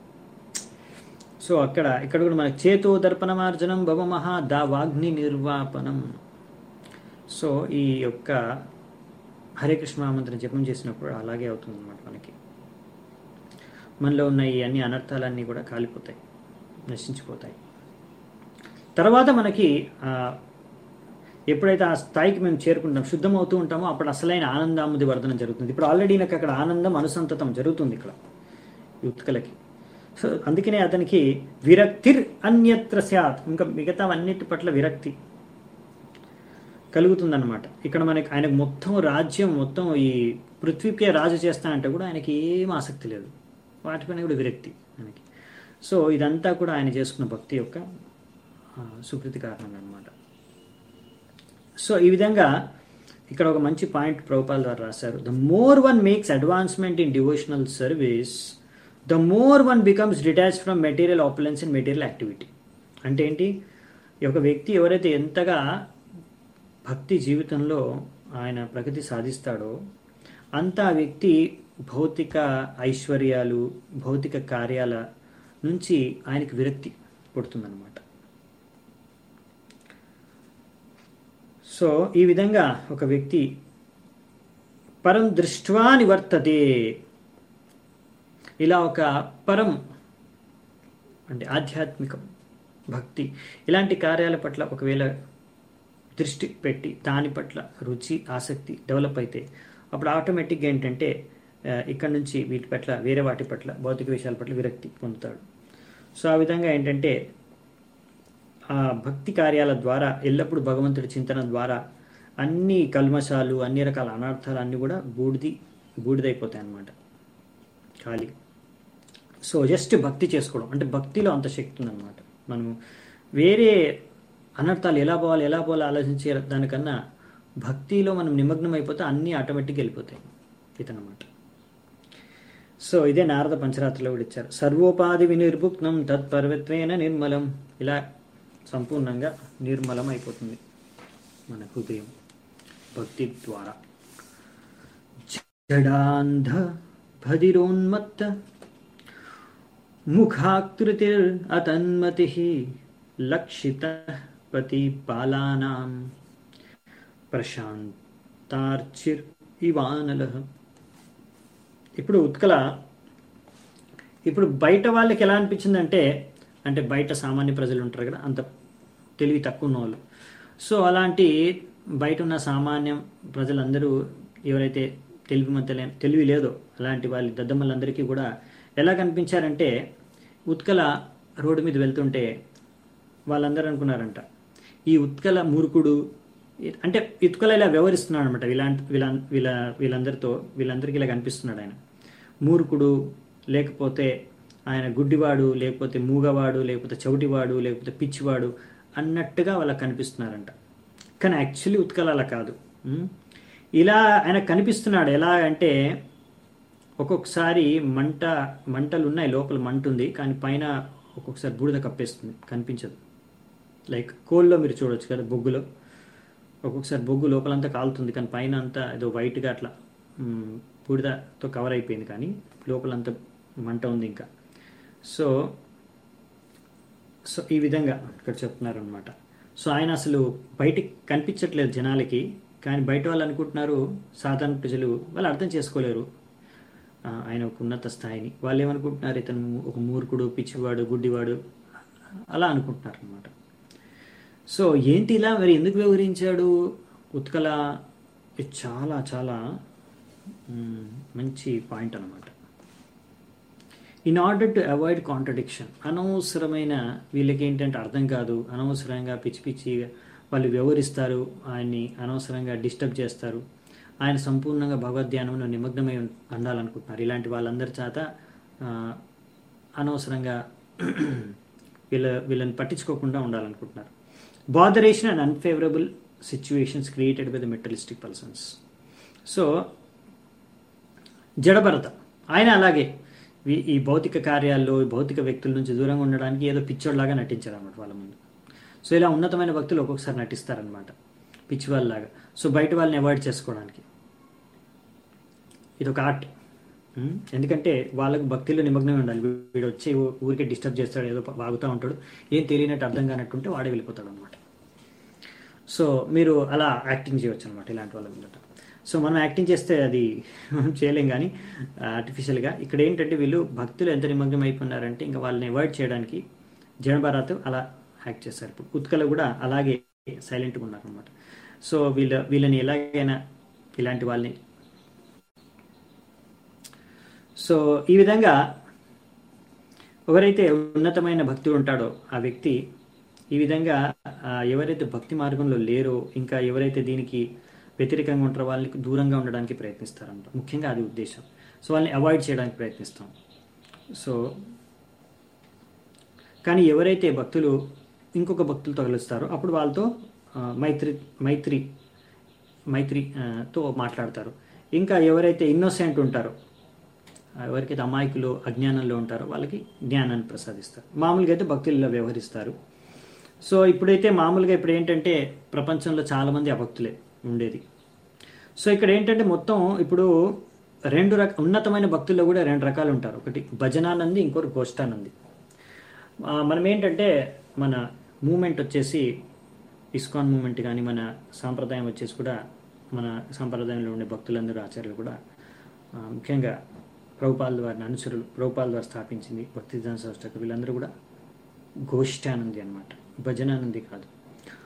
సో అక్కడ ఇక్కడ కూడా మనకి చేతో దర్పణమార్జనం భవమహా దా వాగ్ని నిర్వాపనం సో ఈ యొక్క హరే కృష్ణ మహామంత్రం జపం చేసినప్పుడు అలాగే అవుతుంది అనమాట మనకి మనలో ఉన్న ఈ అన్ని అనర్థాలన్నీ కూడా కాలిపోతాయి నశించిపోతాయి తర్వాత మనకి ఆ, ఎప్పుడైతే ఆ స్థాయికి మేము చేరుకుంటాం శుద్ధమవుతూ ఉంటామో అప్పుడు అసలైన ఆనందాముది వర్ధనం జరుగుతుంది ఇప్పుడు ఆల్రెడీ నాకు అక్కడ ఆనందం అనుసంతతం జరుగుతుంది ఇక్కడ ఈ ఉత్కలకి సో అందుకనే అతనికి విరక్తిర్ అన్యత్ర స్యాత్ ఇంకా మిగతా అన్నిటి పట్ల విరక్తి కలుగుతుందన్నమాట ఇక్కడ మనకి ఆయనకు మొత్తం రాజ్యం మొత్తం ఈ పృథ్వీకే రాజు చేస్తా అంటే కూడా ఆయనకి ఏం ఆసక్తి లేదు వాటిపైన కూడా విరక్తి ఆయనకి సో ఇదంతా కూడా ఆయన చేసుకున్న భక్తి యొక్క ఆ, సుకృతి కారణంగా అనమాట సో ఈ విధంగా ఇక్కడ ఒక మంచి పాయింట్ ప్రభుపాల్ ద్వారా రాశారు the more one makes advancement in devotional service the more one becomes detach from material opulence and material activity అంటే ఏంటి ఈ ఒక వ్యక్తి ఎవరైతే ఎంతగా భక్తి జీవితంలో ఆయన ప్రగతి సాధిస్తాడో అంత ఆ వ్యక్తి భౌతిక ఐశ్వర్యాలు భౌతిక కార్యాల నుంచి ఆయనకి విరక్తి పుడుతుందన్నమాట సో ఈ విధంగా ఒక వ్యక్తి పరం దృష్ట్వా నివర్తతే ఇలా ఒక పరం అంటే ఆధ్యాత్మికం భక్తి ఇలాంటి కార్యాల పట్ల ఒకవేళ దృష్టి పెట్టి దాని పట్ల రుచి ఆసక్తి డెవలప్ అయితే అప్పుడు ఆటోమేటిక్గా ఏంటంటే ఆ, ఇక్కడ నుంచి వీటి పట్ల వేరే వాటి పట్ల భౌతిక విషయాల పట్ల విరక్తి పొందుతాడు సో ఆ విధంగా ఏంటంటే ఆ భక్తి కార్యాల ద్వారా ఎల్లప్పుడూ భగవంతుడి చింతన ద్వారా అన్ని కల్మషాలు అన్ని రకాల అనర్థాలు అన్నీ కూడా బూడిది బూడిదైపోతాయి అన్నమాట ఖాళీ సో జస్ట్ భక్తి చేసుకోవడం అంటే భక్తిలో అంత శక్తి ఉందన్నమాట మనము వేరే అనర్థాలు ఎలా పోవాలి ఎలా పోవాలి ఆలోచించే దానికన్నా భక్తిలో మనం నిమగ్నం అయిపోతే అన్నీ ఆటోమేటిక్గా వెళ్ళిపోతాయి ఇదన్నమాట సో ఇదే నారద పంచరాత్రిలో కూడా ఇచ్చారు సర్వోపాధి వినిర్భుక్నం తత్పర్వత్వేన నిర్మలం ఇలా సంపూర్ణంగా నిర్మలం అయిపోతుంది మన హృదయం భక్తి ద్వారా జడాంధ భదిరోన్మత్త ముఖాకృతిర్ అతన్మతి లక్షిత ప్రతిపాలానాం ప్రశాంతార్చిర్ ఇవానల ఇప్పుడు ఉత్కల ఇప్పుడు బయట వాళ్ళకి ఎలా అనిపించిందంటే అంటే బయట సామాన్య ప్రజలు ఉంటారు కదా అంత తెలివి తక్కువ ఉన్న వాళ్ళు సో అలాంటి బయట ఉన్న సామాన్య ప్రజలందరూ ఎవరైతే తెలివి మధ్య తెలివి లేదో అలాంటి వాళ్ళ దద్దమ్మలందరికీ కూడా ఎలా కనిపించారంటే ఉత్కల రోడ్డు మీద వెళ్తుంటే వాళ్ళందరూ అనుకున్నారంట ఈ ఉత్కల మూర్ఖుడు అంటే ఉత్కల ఇలా వ్యవహరిస్తున్నాడు అనమాట వీళ్ళంటి వీళ్ళ వీళ్ళ వీళ్ళందరితో వీళ్ళందరికీ ఇలా కనిపిస్తున్నాడు ఆయన మూర్ఖుడు లేకపోతే ఆయన గుడ్డివాడు లేకపోతే మూగవాడు లేకపోతే చౌటివాడు లేకపోతే పిచ్చివాడు అన్నట్టుగా వాళ్ళకి కనిపిస్తున్నారంట కానీ యాక్చువల్లీ ఉత్కల అలా కాదు ఉం? ఇలా ఆయన కనిపిస్తున్నాడు ఎలా అంటే ఒక్కొక్కసారి మంట మంటలు ఉన్నాయి లోపల మంట ఉంది కానీ పైన ఒక్కొక్కసారి బూడిద కప్పేస్తుంది కనిపించదు లైక్ కోల్లో మీరు చూడొచ్చు కదా బొగ్గులో ఒక్కొక్కసారి బొగ్గు లోపలంతా కాలుతుంది కానీ పైన అంతా ఏదో వైట్గా అట్లా మ్, బూడిదతో కవర్ అయిపోయింది కానీ లోపలంతా మంట ఉంది ఇంకా సో సో ఈ విధంగా ఇక్కడ చెప్తున్నారు అనమాట సో ఆయన అసలు బయటికి కనిపించట్లేదు జనాలకి కానీ బయట వాళ్ళు అనుకుంటున్నారు సాధారణ ప్రజలు వాళ్ళు అర్థం చేసుకోలేరు ఆ, ఆయన ఒక ఉన్నత స్థాయిని వాళ్ళు ఏమనుకుంటున్నారు ఇతను ఒక మూర్ఖుడు పిచ్చివాడు గుడ్డివాడు అలా అనుకుంటున్నారు అనమాట సో ఏంటి ఇలా మరి ఎందుకు వ్యవహరించాడు ఉత్కల ఇది చాలా చాలా మ్, మంచి పాయింట్ అనమాట in order to avoid contradiction అనవసరమైన వీళ్ళకి ఏంటంటే అర్థం కాదు అనవసరంగా పిచ్చి పిచ్చిగా వాళ్ళు వ్యవహరిస్తారు ఆయన్ని అనవసరంగా డిస్టర్బ్ చేస్తారు ఆయన సంపూర్ణంగా భగవద్ధ్యానంలో నిమగ్నమై ఉం- ఉండాలనుకుంటున్నారు ఇలాంటి వాళ్ళందరి చేత ఆ, అనవసరంగా వీళ్ళ వీళ్ళని పట్టించుకోకుండా ఉండాలనుకుంటున్నారు botheration and unfavourable situations created by the materialistic persons so Jadabharata ఆయన అలాగే ఈ- ఈ భౌతిక కార్యాల్లో ఈ భౌతిక వ్యక్తుల నుంచి దూరంగా ఉండడానికి ఏదో పిచ్చోళ్ళలాగా నటించారు అన్నమాట వాళ్ళ ముందు సో ఇలా ఉన్నతమైన భక్తులు ఒక్కొక్కసారి నటిస్తారనమాట పిచ్చి వాళ్ళలాగా సో బయట వాళ్ళని అవాయిడ్ చేసుకోవడానికి ఇది ఒక ఆర్ట్ ఉమ్, ఎందుకంటే వాళ్ళకు భక్తిలో నిమగ్నమే ఉండాలి వీడు వచ్చి ఊ- ఊరికే డిస్టర్బ్ చేస్తాడు ఏదో వాగుతూ ఉంటాడు ఏం తెలియనట్టు అర్థం కానట్టుంటే వాడే వెళ్ళిపోతాడు అనమాట సో మీరు అలా యాక్టింగ్ చేయవచ్చు అనమాట ఇలాంటి వాళ్ళ ముందట సో మనం యాక్టింగ్ చేస్తే అది మనం చేయలేం కానీ ఆర్టిఫిషియల్గా ఇక్కడ ఏంటంటే వీళ్ళు భక్తులు ఎంత నిమగ్నం అయిపోయినారంటే ఇంకా వాళ్ళని అవాయిడ్ చేయడానికి జనభారత్ అలా యాక్ట్ చేస్తారు ఇప్పుడు ఉత్కలు కూడా అలాగే సైలెంట్గా ఉన్నారు అనమాట సో వీళ్ళ వీళ్ళని ఎలాగైనా ఇలాంటి వాళ్ళని సో ఈ విధంగా ఎవరైతే ఉన్నతమైన భక్తుడు ఉంటాడో ఆ వ్యక్తి ఈ విధంగా ఆ, ఎవరైతే భక్తి మార్గంలో లేరో ఇంకా ఎవరైతే దీనికి వ్యతిరేకంగా ఉంటారో వాళ్ళకి దూరంగా ఉండడానికి ప్రయత్నిస్తారంట ముఖ్యంగా అది ఉద్దేశం సో వాళ్ళని అవాయిడ్ చేయడానికి ప్రయత్నిస్తాం సో కానీ ఎవరైతే భక్తులు ఇంకొక భక్తులతో కలుస్తారో అప్పుడు వాళ్ళతో ఆ, మైత్రి మైత్రి మైత్రి ఆ, తో మాట్లాడతారు ఇంకా ఎవరైతే ఇన్నోసెంట్ ఉంటారో ఆ, ఎవరికైతే అమాయకులు అజ్ఞానంలో ఉంటారో వాళ్ళకి జ్ఞానాన్ని ప్రసాదిస్తారు మామూలుగా అయితే భక్తులు ఇలా వ్యవహరిస్తారు సో ఇప్పుడైతే మామూలుగా ఇప్పుడు ఏంటంటే ప్రపంచంలో చాలామంది అభక్తులే ఉండేది సో ఇక్కడ ఏంటంటే మొత్తం ఇప్పుడు రెండు రక ఉన్నతమైన భక్తుల్లో కూడా రెండు రకాలు ఉంటారు ఒకటి భజనానంది ఇంకోటి గోష్ఠానంది ఆ, మనం ఏంటంటే మన మూమెంట్ వచ్చేసి ఇస్కాన్ మూమెంట్ కానీ మన సాంప్రదాయం వచ్చేసి కూడా మన సాంప్రదాయంలో ఉండే భక్తులందరూ ఆచార్యులు కూడా ఆ, ముఖ్యంగా ప్రభుపాల్ వారిని అనుసరులు ప్రభుపాల్ వారు స్థాపించింది భక్తి సంస్థ వీళ్ళందరూ కూడా గోష్ఠానంది అనమాట భజనానంది కాదు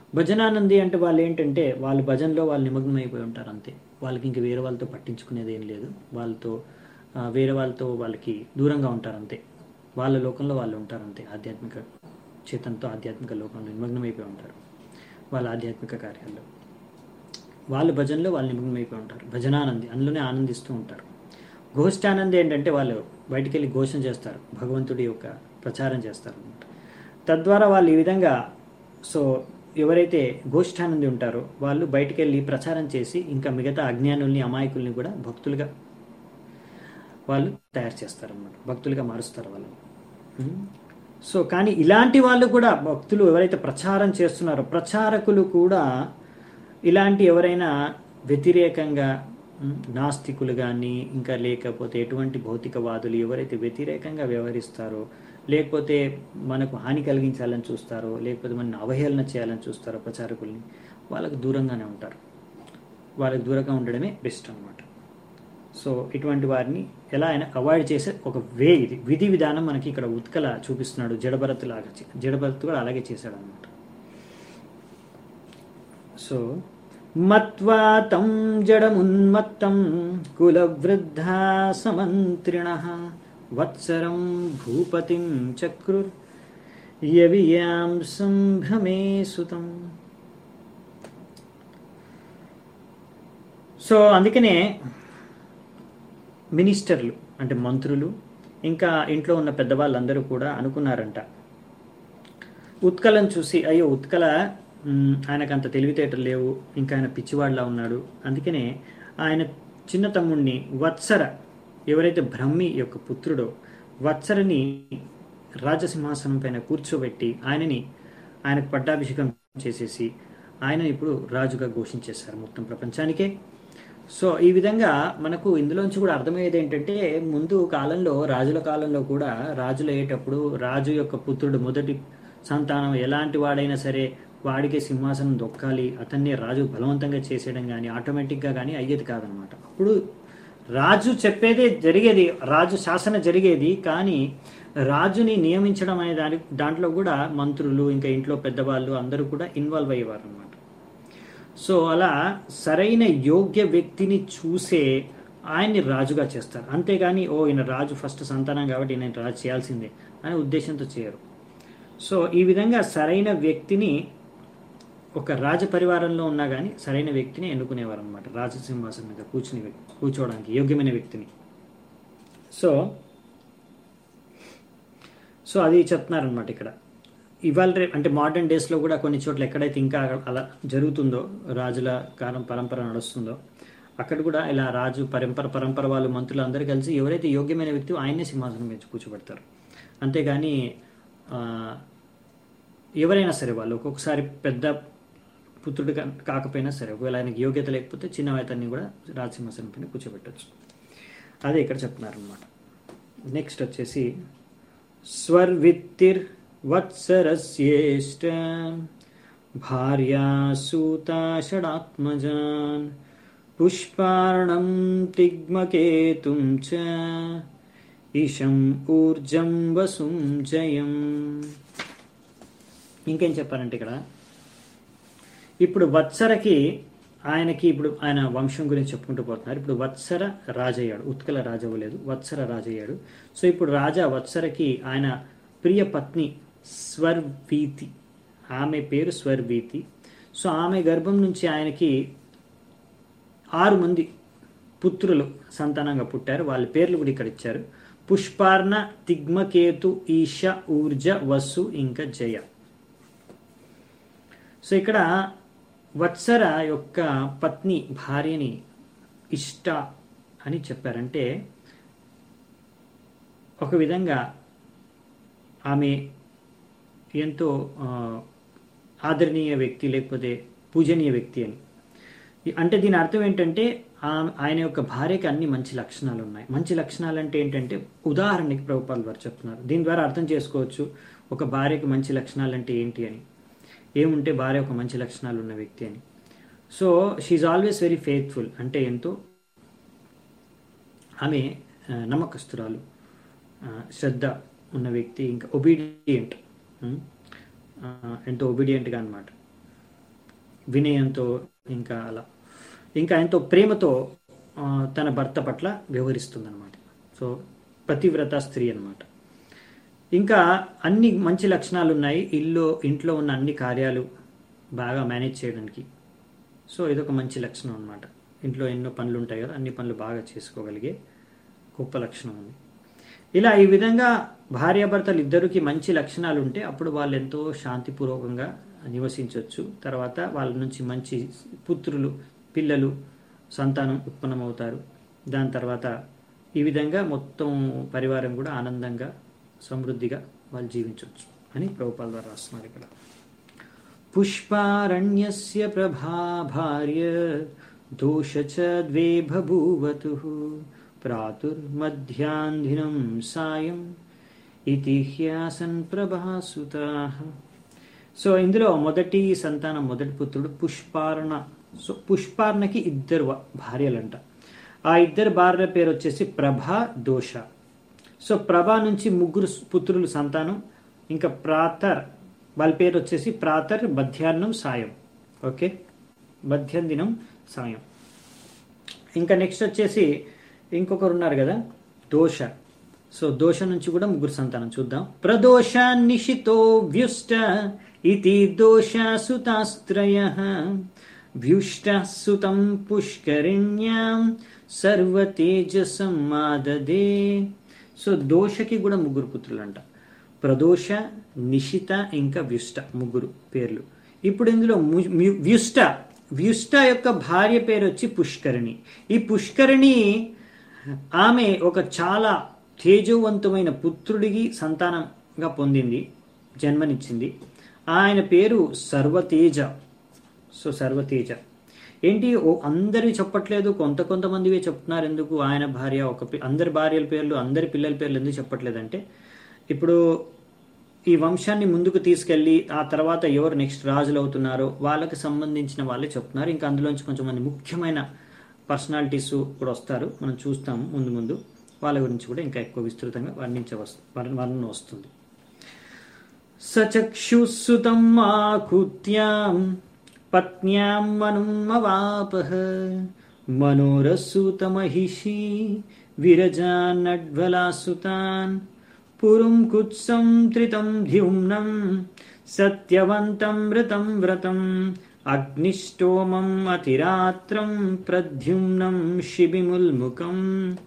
భజనానంది అంటే వాళ్ళు ఏంటంటే వాళ్ళు భజనలో వాళ్ళు నిమగ్నం అయిపోయి ఉంటారు అంతే వాళ్ళకి ఇంక వేరే వాళ్ళతో పట్టించుకునేది ఏం లేదు వాళ్ళతో ఆ, వేరే వాళ్ళతో వాళ్ళకి దూరంగా ఉంటారు అంతే వాళ్ళ లోకంలో వాళ్ళు ఉంటారు అంతే ఆధ్యాత్మిక చేతనతో ఆధ్యాత్మిక లోకంలో నిమగ్నం అయిపోయి ఉంటారు వాళ్ళ ఆధ్యాత్మిక కార్యాల్లో వాళ్ళు భజనలో వాళ్ళు నిమగ్నం అయిపోయి ఉంటారు భజనానంది అందులోనే ఆనందిస్తూ ఉంటారు గోష్ఠానంది ఏంటంటే వాళ్ళు బయటికి వెళ్ళి ఘోషణ చేస్తారు భగవంతుడి యొక్క ప్రచారం చేస్తారు అనమాట తద్వారా వాళ్ళు ఈ విధంగా సో ఎవరైతే గోష్ఠానంది ఉంటారో వాళ్ళు బయటికి వెళ్ళి ప్రచారం చేసి ఇంకా మిగతా అజ్ఞానుల్ని అమాయకుల్ని కూడా భక్తులుగా వాళ్ళు తయారు చేస్తారు అన్నమాట భక్తులుగా మారుస్తారు వాళ్ళు ఉమ్. సో కానీ ఇలాంటి వాళ్ళు కూడా భక్తులు ఎవరైతే ప్రచారం చేస్తున్నారో ప్రచారకులు కూడా ఇలాంటి ఎవరైనా వ్యతిరేకంగా ఉమ్, నాస్తికులు కానీ ఇంకా లేకపోతే ఎటువంటి భౌతికవాదులు ఎవరైతే వ్యతిరేకంగా వ్యవహరిస్తారో లేకపోతే మనకు హాని కలిగించాలని చూస్తారో లేకపోతే మన అవహేళన చేయాలని చూస్తారో ప్రచారకుల్ని వాళ్ళకు దూరంగానే ఉంటారు వాళ్ళకి దూరంగా ఉండడమే బెస్ట్ అన్నమాట సో ఇటువంటి వారిని ఎలా అయినా అవాయిడ్ చేసే ఒక వే ఇది విధి విధానం మనకి ఇక్కడ ఉత్కల చూపిస్తున్నాడు జడభరత్ లాగా చే- జడభరత్ కూడా అలాగే చేశాడు అనమాట సో మత్వా తం జడమున్మత్తం కులవృద్ధా సమంత్రిణ వత్సరం భూపతిం చక్రుర్ యవియాం సంభ్రమే సుతం సో అందుకనే మినిస్టర్లు అంటే మంత్రులు ఇంకా ఇంట్లో ఉన్న పెద్దవాళ్ళందరూ కూడా అనుకున్నారంట ఉత్కలను చూసి అయ్యో ఉత్కల మ్, ఆయనకు అంత తెలివితేటలు లేవు ఇంకా ఆయన పిచ్చివాడిలా ఉన్నాడు అందుకనే ఆయన చిన్న తమ్ముడిని వత్సర ఎవరైతే బ్రహ్మి యొక్క పుత్రుడో వత్సరని రాజసింహాసనం పైన కూర్చోబెట్టి ఆయనని ఆయనకు పట్టాభిషేకం చేసేసి ఆయన ఇప్పుడు రాజుగా ఘోషించేశారు మొత్తం ప్రపంచానికే సో ఈ విధంగా మనకు ఇందులోంచి కూడా అర్థమయ్యేది ఏంటంటే ముందు కాలంలో రాజుల కాలంలో కూడా రాజులు అయ్యేటప్పుడు రాజు యొక్క పుత్రుడు మొదటి సంతానం ఎలాంటి వాడైనా సరే వాడికే సింహాసనం దొక్కాలి అతన్ని రాజు బలవంతంగా చేసేయడం కానీ ఆటోమేటిక్గా కానీ అయ్యేది కాదనమాట అప్పుడు రాజు చెప్పేదే జరిగేది రాజు శాసన జరిగేది కానీ రాజుని నియమించడం అనే దాని దాంట్లో కూడా మంత్రులు ఇంకా ఇంట్లో పెద్దవాళ్ళు అందరూ కూడా ఇన్వాల్వ్ అయ్యేవారు అనమాట సో అలా సరైన యోగ్య వ్యక్తిని చూసే ఆయన్ని రాజుగా చేస్తారు అంతేగాని ఓ ఈయన రాజు ఫస్ట్ సంతానం కాబట్టి ఈయన రాజు చేయాల్సిందే అనే ఉద్దేశంతో చేయరు సో ఈ విధంగా సరైన వ్యక్తిని ఒక రాజ పరివారంలో ఉన్నా కానీ సరైన వ్యక్తిని ఎన్నుకునేవారు అనమాట రాజసింహాసనం మీద కూర్చుని వ్యక్తి కూర్చోవడానికి యోగ్యమైన వ్యక్తిని సో సో అది చెప్తున్నారనమాట ఇక్కడ ఇవాళ రేపు అంటే మోడర్న్ డేస్లో కూడా కొన్ని చోట్ల ఎక్కడైతే ఇంకా అలా జరుగుతుందో రాజుల కాలం పరంపర నడుస్తుందో అక్కడ కూడా ఇలా రాజు పరంపర పరంపర వాళ్ళు మంత్రులు అందరూ కలిసి ఎవరైతే యోగ్యమైన వ్యక్తి ఆయన్నే సింహాసనం మీద కూర్చోబెడతారు అంతేగాని ఆ, ఎవరైనా సరే వాళ్ళు ఒక్కొక్కసారి పెద్ద పుత్రుడు కా- కాకపోయినా సరే ఒకవేళ ఆయనకి యోగ్యత లేకపోతే చిన్న అతన్ని కూడా రాజసింహాసనం పైన కూర్చోబెట్టచ్చు అదే ఇక్కడ చెప్తున్నారు అనమాట నెక్స్ట్ వచ్చేసి స్వర్విత్తిర్ వత్సరస్యేష్ట భార్యాసూతా షడాత్మజాన్ పుష్పార్ణం తిగ్మకేతుం చ ఈశం ఊర్జం వసుం జయం ఇంకేం చెప్పారంటే ఇక్కడ ఇప్పుడు వత్సరకి ఆయనకి ఇప్పుడు ఆయన వంశం గురించి చెప్పుకుంటూ పోతున్నారు ఇప్పుడు వత్సర రాజయ్యాడు ఉత్కల రాజు అవ్వలేదు వత్సర రాజయ్యాడు సో ఇప్పుడు రాజా వత్సరకి ఆయన ప్రియ పత్ని స్వర్వీతి ఆమె పేరు స్వర్వీతి సో ఆమె గర్భం నుంచి ఆయనకి ఆరు మంది పుత్రులు సంతానంగా పుట్టారు వాళ్ళ పేర్లు కూడా ఇక్కడ ఇచ్చారు పుష్పార్ణ తిగ్మకేతు ఈష ఊర్జ వసు ఇంకా జయ సో ఇక్కడ వత్సర యొక్క పత్ని భార్యని ఇష్ట అని చెప్పారంటే ఒక విధంగా ఆమె ఎంతో ఆ, ఆదరణీయ వ్యక్తి లేకపోతే పూజనీయ వ్యక్తి అని ఈ- అంటే దీని అర్థం ఏంటంటే ఆ- ఆయన యొక్క భార్యకి అన్ని మంచి లక్షణాలు ఉన్నాయి మంచి లక్షణాలు అంటే ఏంటంటే ఉదాహరణకి ప్రభుపాల్ వారు చెప్తున్నారు దీని ద్వారా అర్థం చేసుకోవచ్చు ఒక భార్యకి మంచి లక్షణాలు అంటే ఏంటి అని ఏముంటే భార్య ఒక మంచి లక్షణాలు ఉన్న వ్యక్తి అని so she always very faithful అంటే ఎంతో ఆమె ఆ, నమ్మకస్తురాలు ఆ, శ్రద్ధ ఉన్న వ్యక్తి ఇంకా ఒబీడియంట్ ఎంతో ఒబీడియంట్గా అనమాట వినయంతో ఇంకా అలా ఇంకా ఎంతో ప్రేమతో ఆ, తన భర్త పట్ల వ్యవహరిస్తుందన్నమాట సో పతివ్రత స్త్రీ అన్నమాట ఇంకా అన్ని మంచి లక్షణాలు ఉన్నాయి ఇల్లు ఇంట్లో ఉన్న అన్ని కార్యాలు బాగా మేనేజ్ చేయడానికి సో ఇదొక మంచి లక్షణం అన్నమాట ఇంట్లో ఎన్నో పనులు ఉంటాయి కదా అన్ని పనులు బాగా చేసుకోగలిగే గొప్ప లక్షణం ఉంది ఇలా ఈ విధంగా భార్యాభర్తలు ఇద్దరికి మంచి లక్షణాలు ఉంటే అప్పుడు వాళ్ళు ఎంతో శాంతిపూర్వకంగా నివసించవచ్చు తర్వాత వాళ్ళ నుంచి మంచి పుత్రులు పిల్లలు సంతానం ఉత్పన్నమవుతారు దాని తర్వాత ఈ విధంగా మొత్తం పరివారం కూడా ఆనందంగా సమృద్ధిగా వాళ్ళు జీవించవచ్చు అని ప్రభుపాల్ వారు రాస్తున్నారు ఇక్కడ పుష్పారణ్యస్య ప్రభా భార్య దోష చ ద్వే బభూవతు ప్రాతుర్మధ్యాన్ధినం సాయం ఇతి హ్యాసన్ ప్రభాసుతా సో ఇందులో మొదటి సంతానం మొదటి పుత్రుడు పుష్పార్ణ సో పుష్పార్ణకి ఇద్దరు వ- భార్యలంట ఆ ఇద్దరు భార్య పేరు వచ్చేసి ప్రభా దోష సో ప్రభా నుంచి ముగ్గురు పుత్రులు సంతానం ఇంకా ప్రాతర్ వాళ్ళ పేరు వచ్చేసి ప్రాతర్ మధ్యాహ్నం సాయం ఓకే మధ్యాహ్న దినం సాయం ఇంకా నెక్స్ట్ వచ్చేసి ఇంకొకరు ఉన్నారు కదా దోష సో దోష నుంచి కూడా ముగ్గురు సంతానం చూద్దాం ప్రదోష నిశితో వ్యుష్ట ఇది దోష సుతాస్త్రయ వ్యుష్ట సుతం పుష్కరిణ్యాం సర్వతేజసం మాదదే సో దోషకి కూడా ముగ్గురు పుత్రులంట ప్రదోష నిశిత ఇంకా వ్యుష్ట ముగ్గురు పేర్లు ఇప్పుడు ఇందులో ము- మ్యు- వ్యుష్ట వ్యుష్ట యొక్క భార్య పేరు వచ్చి పుష్కరిణి ఈ పుష్కరిణి ఆమె ఒక చాలా తేజోవంతమైన పుత్రుడికి సంతానంగా పొందింది జన్మనిచ్చింది ఆయన పేరు సర్వతేజ సో సర్వతేజ ఏంటి ఓ అందరివి చెప్పట్లేదు కొంత కొంతమందివే చెప్తున్నారు ఎందుకు ఆయన భార్య ఒక పి- అందరి భార్యల పేర్లు అందరి పిల్లల పేర్లు ఎందుకు చెప్పట్లేదంటే ఇప్పుడు ఈ వంశాన్ని ముందుకు తీసుకెళ్ళి ఆ తర్వాత ఎవరు నెక్స్ట్ రాజులు అవుతున్నారో వాళ్ళకి సంబంధించిన వాళ్ళే చెప్తున్నారు ఇంకా అందులోంచి కొంచెం మంది ముఖ్యమైన పర్సనాలిటీస్ కూడా వస్తారు మనం చూస్తాము ముందు ముందు వాళ్ళ గురించి కూడా ఇంకా ఎక్కువ విస్తృతంగా వర్ణించవస్తు వర్ణన వస్తుంది సచక్షుసుతం ఆకుత్యాం పత్న్యాం మనుమవాపః మనోరసూతమహిషి విరజాన్నడ్వలాసుతాన్ పురుం కుత్సం త్రితం ధ్యుమ్నం సత్యవంతం మృతం వ్రతం అగ్నిష్టోమం అతిరాత్రం ప్రద్యుమ్నం శిబిముల్ముఖం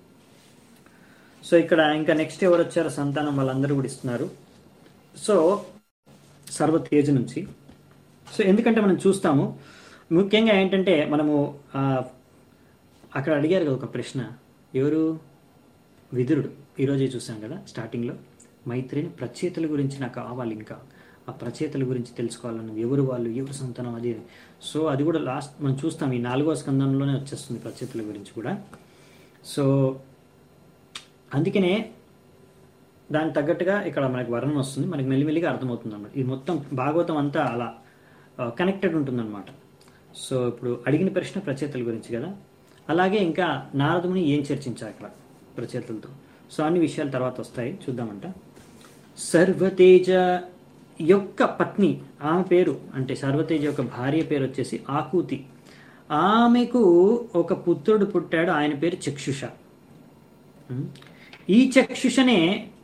సో ఇక్కడ ఇంకా నెక్స్ట్ ఎవరు వచ్చారో సంతానం వాళ్ళందరూ కూడా ఇస్తున్నారు సో సర్వతేజ నుంచి సో ఎందుకంటే మనం చూస్తాము ముఖ్యంగా ఏంటంటే మనము ఆ, అక్కడ అడిగారు కదా ఒక ప్రశ్న ఎవరు విదురుడు ఈరోజే చూసాం కదా స్టార్టింగ్లో మైత్రిని ప్రచేతల గురించి నాకు కావాలి ఇంకా ఆ ప్రచేతల గురించి తెలుసుకోవాలని ఎవరు వాళ్ళు ఎవరు సంతానం అది ఇది. సో అది కూడా లాస్ట్ మనం చూస్తాం ఈ నాలుగో స్కందంలోనే వచ్చేస్తుంది ప్రచేతల గురించి కూడా సో అందుకనే దానికి తగ్గట్టుగా ఇక్కడ మనకి వర్ణన వస్తుంది మనకి మెల్లిమెల్లిగా అర్థమవుతుంది అన్నమాట ఇది మొత్తం భాగవతం అంతా అలా కనెక్టెడ్ ఉంటుందన్నమాట సో ఇప్పుడు అడిగిన ప్రశ్న ప్రచేతల గురించి కదా అలాగే ఇంకా నారదుని ఏం చర్చించారు అక్కడ ప్రచేతలతో సో అన్ని విషయాలు తర్వాత వస్తాయి చూద్దామంట సర్వతేజ యొక్క పత్ని ఆమె పేరు అంటే సర్వతేజ యొక్క భార్య పేరు వచ్చేసి ఆకూతి ఆమెకు ఒక పుత్రుడు పుట్టాడు ఆయన పేరు చక్షుష ఉం? ఈ చక్షుషనే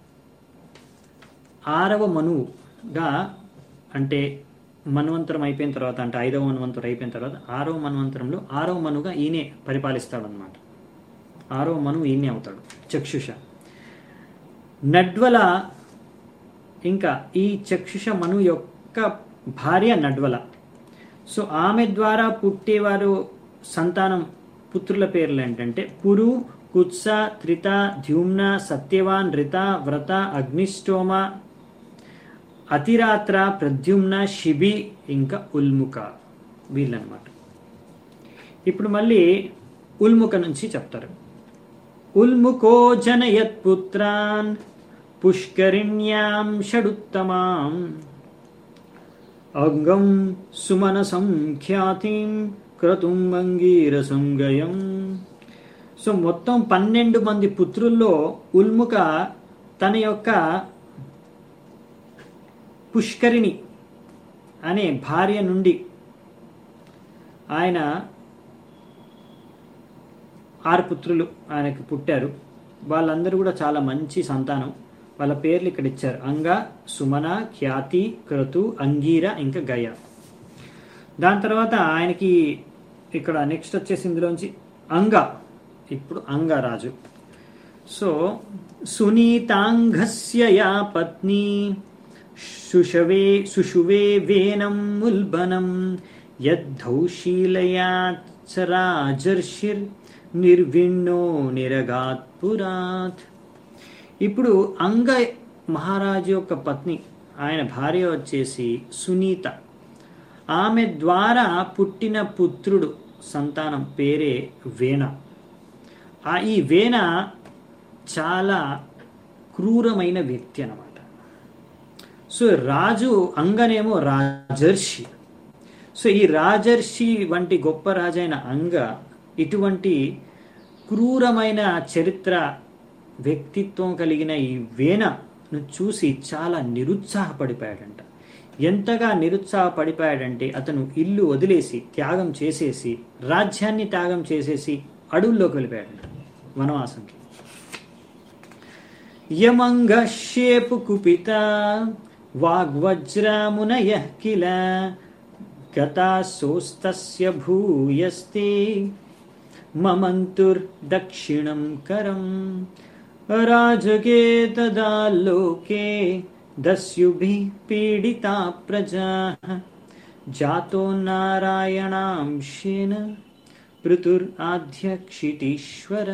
ఆరవ మనువుగా అంటే మన్వంతరం అయిపోయిన తర్వాత అంటే ఐదవ మన్వంతరం అయిపోయిన తర్వాత ఆరవ మన్వంతరంలో ఆరవ మనుగా ఈయనే పరిపాలిస్తాడు అనమాట ఆరవ మనువు ఈయనే అవుతాడు చక్షుష నడ్వల ఇంకా ఈ చక్షుష మను యొక్క భార్య నడ్వల సో ఆమె ద్వారా పుట్టేవారు సంతానం పుత్రుల పేర్లు ఏంటంటే పురు కుత్స త్రిత ద్యుమ్న సత్యవాన్ రిత వ్రత అగ్నిష్టోమ అతిరాత్ర ప్రద్యుమ్న శిబి ఇంకా ఉల్ముక వీళ్ళనమాట ఇప్పుడు మళ్ళీ ఉల్ముక నుంచి చెప్తారు ఉల్ముకో జనయత్ పుత్రాన్ పుష్కరిణ్యాం షడుత్తమాం అంగం సుమనసం ఖ్యాతిం క్రతుం అంగీరసం గయం సో మొత్తం పన్నెండు మంది పుత్రుల్లో ఉల్ముక తన యొక్క పుష్కరిణి అనే భార్య నుండి ఆయన ఆరు పుత్రులు ఆయనకు పుట్టారు వాళ్ళందరూ కూడా చాలా మంచి సంతానం వాళ్ళ పేర్లు ఇక్కడ ఇచ్చారు అంగ సుమన ఖ్యాతి క్రతు అంగీర ఇంకా గయ దాని తర్వాత ఆయనకి ఇక్కడ నెక్స్ట్ వచ్చేసి ఇందులోంచి అంగ ఇప్పుడు అంగ రాజు సో సునీతాంగస్య యా పత్ని సుషవే సుషువే వేనం ముల్బనం యద్ధౌశీలయా చరాజర్షిర్ నిర్విణ్ణో నిరగాత్ పురాత్ ఇప్పుడు అంగ మహారాజు యొక్క పత్ని ఆయన భార్య వచ్చేసి సునీత ఆమె ద్వారా పుట్టిన పుత్రుడు సంతానం పేరే వేణ ఆ ఈ వేణ చాలా క్రూరమైన వ్యక్తి అన్నమాట సో రాజు అంగనేమో రాజర్షి సో ఈ రాజర్షి వంటి గొప్ప రాజైన అంగ ఇటువంటి క్రూరమైన చరిత్ర వ్యక్తిత్వం కలిగిన ఈ వేణను చూసి చాలా నిరుత్సాహపడిపోయాడంట ఎంతగా నిరుత్సాహపడిపోయాడంటే అతను ఇల్లు వదిలేసి త్యాగం చేసేసి రాజ్యాన్ని త్యాగం చేసేసి అడవుల్లోకి వెళ్ళిపోయాడంట వనవాసంకి యమంగశేపు కుపిత వాగ్వజ్రామునయ కిల గతాసోస్తస్య భూయస్తే మమంతుర్దక్షిణం కరం రాజగే తదా లోకే దస్యుభిः పీడితా ప్రజా జాతో నారాయణాంశేన పృతురాధ్యక్షితీశ్వర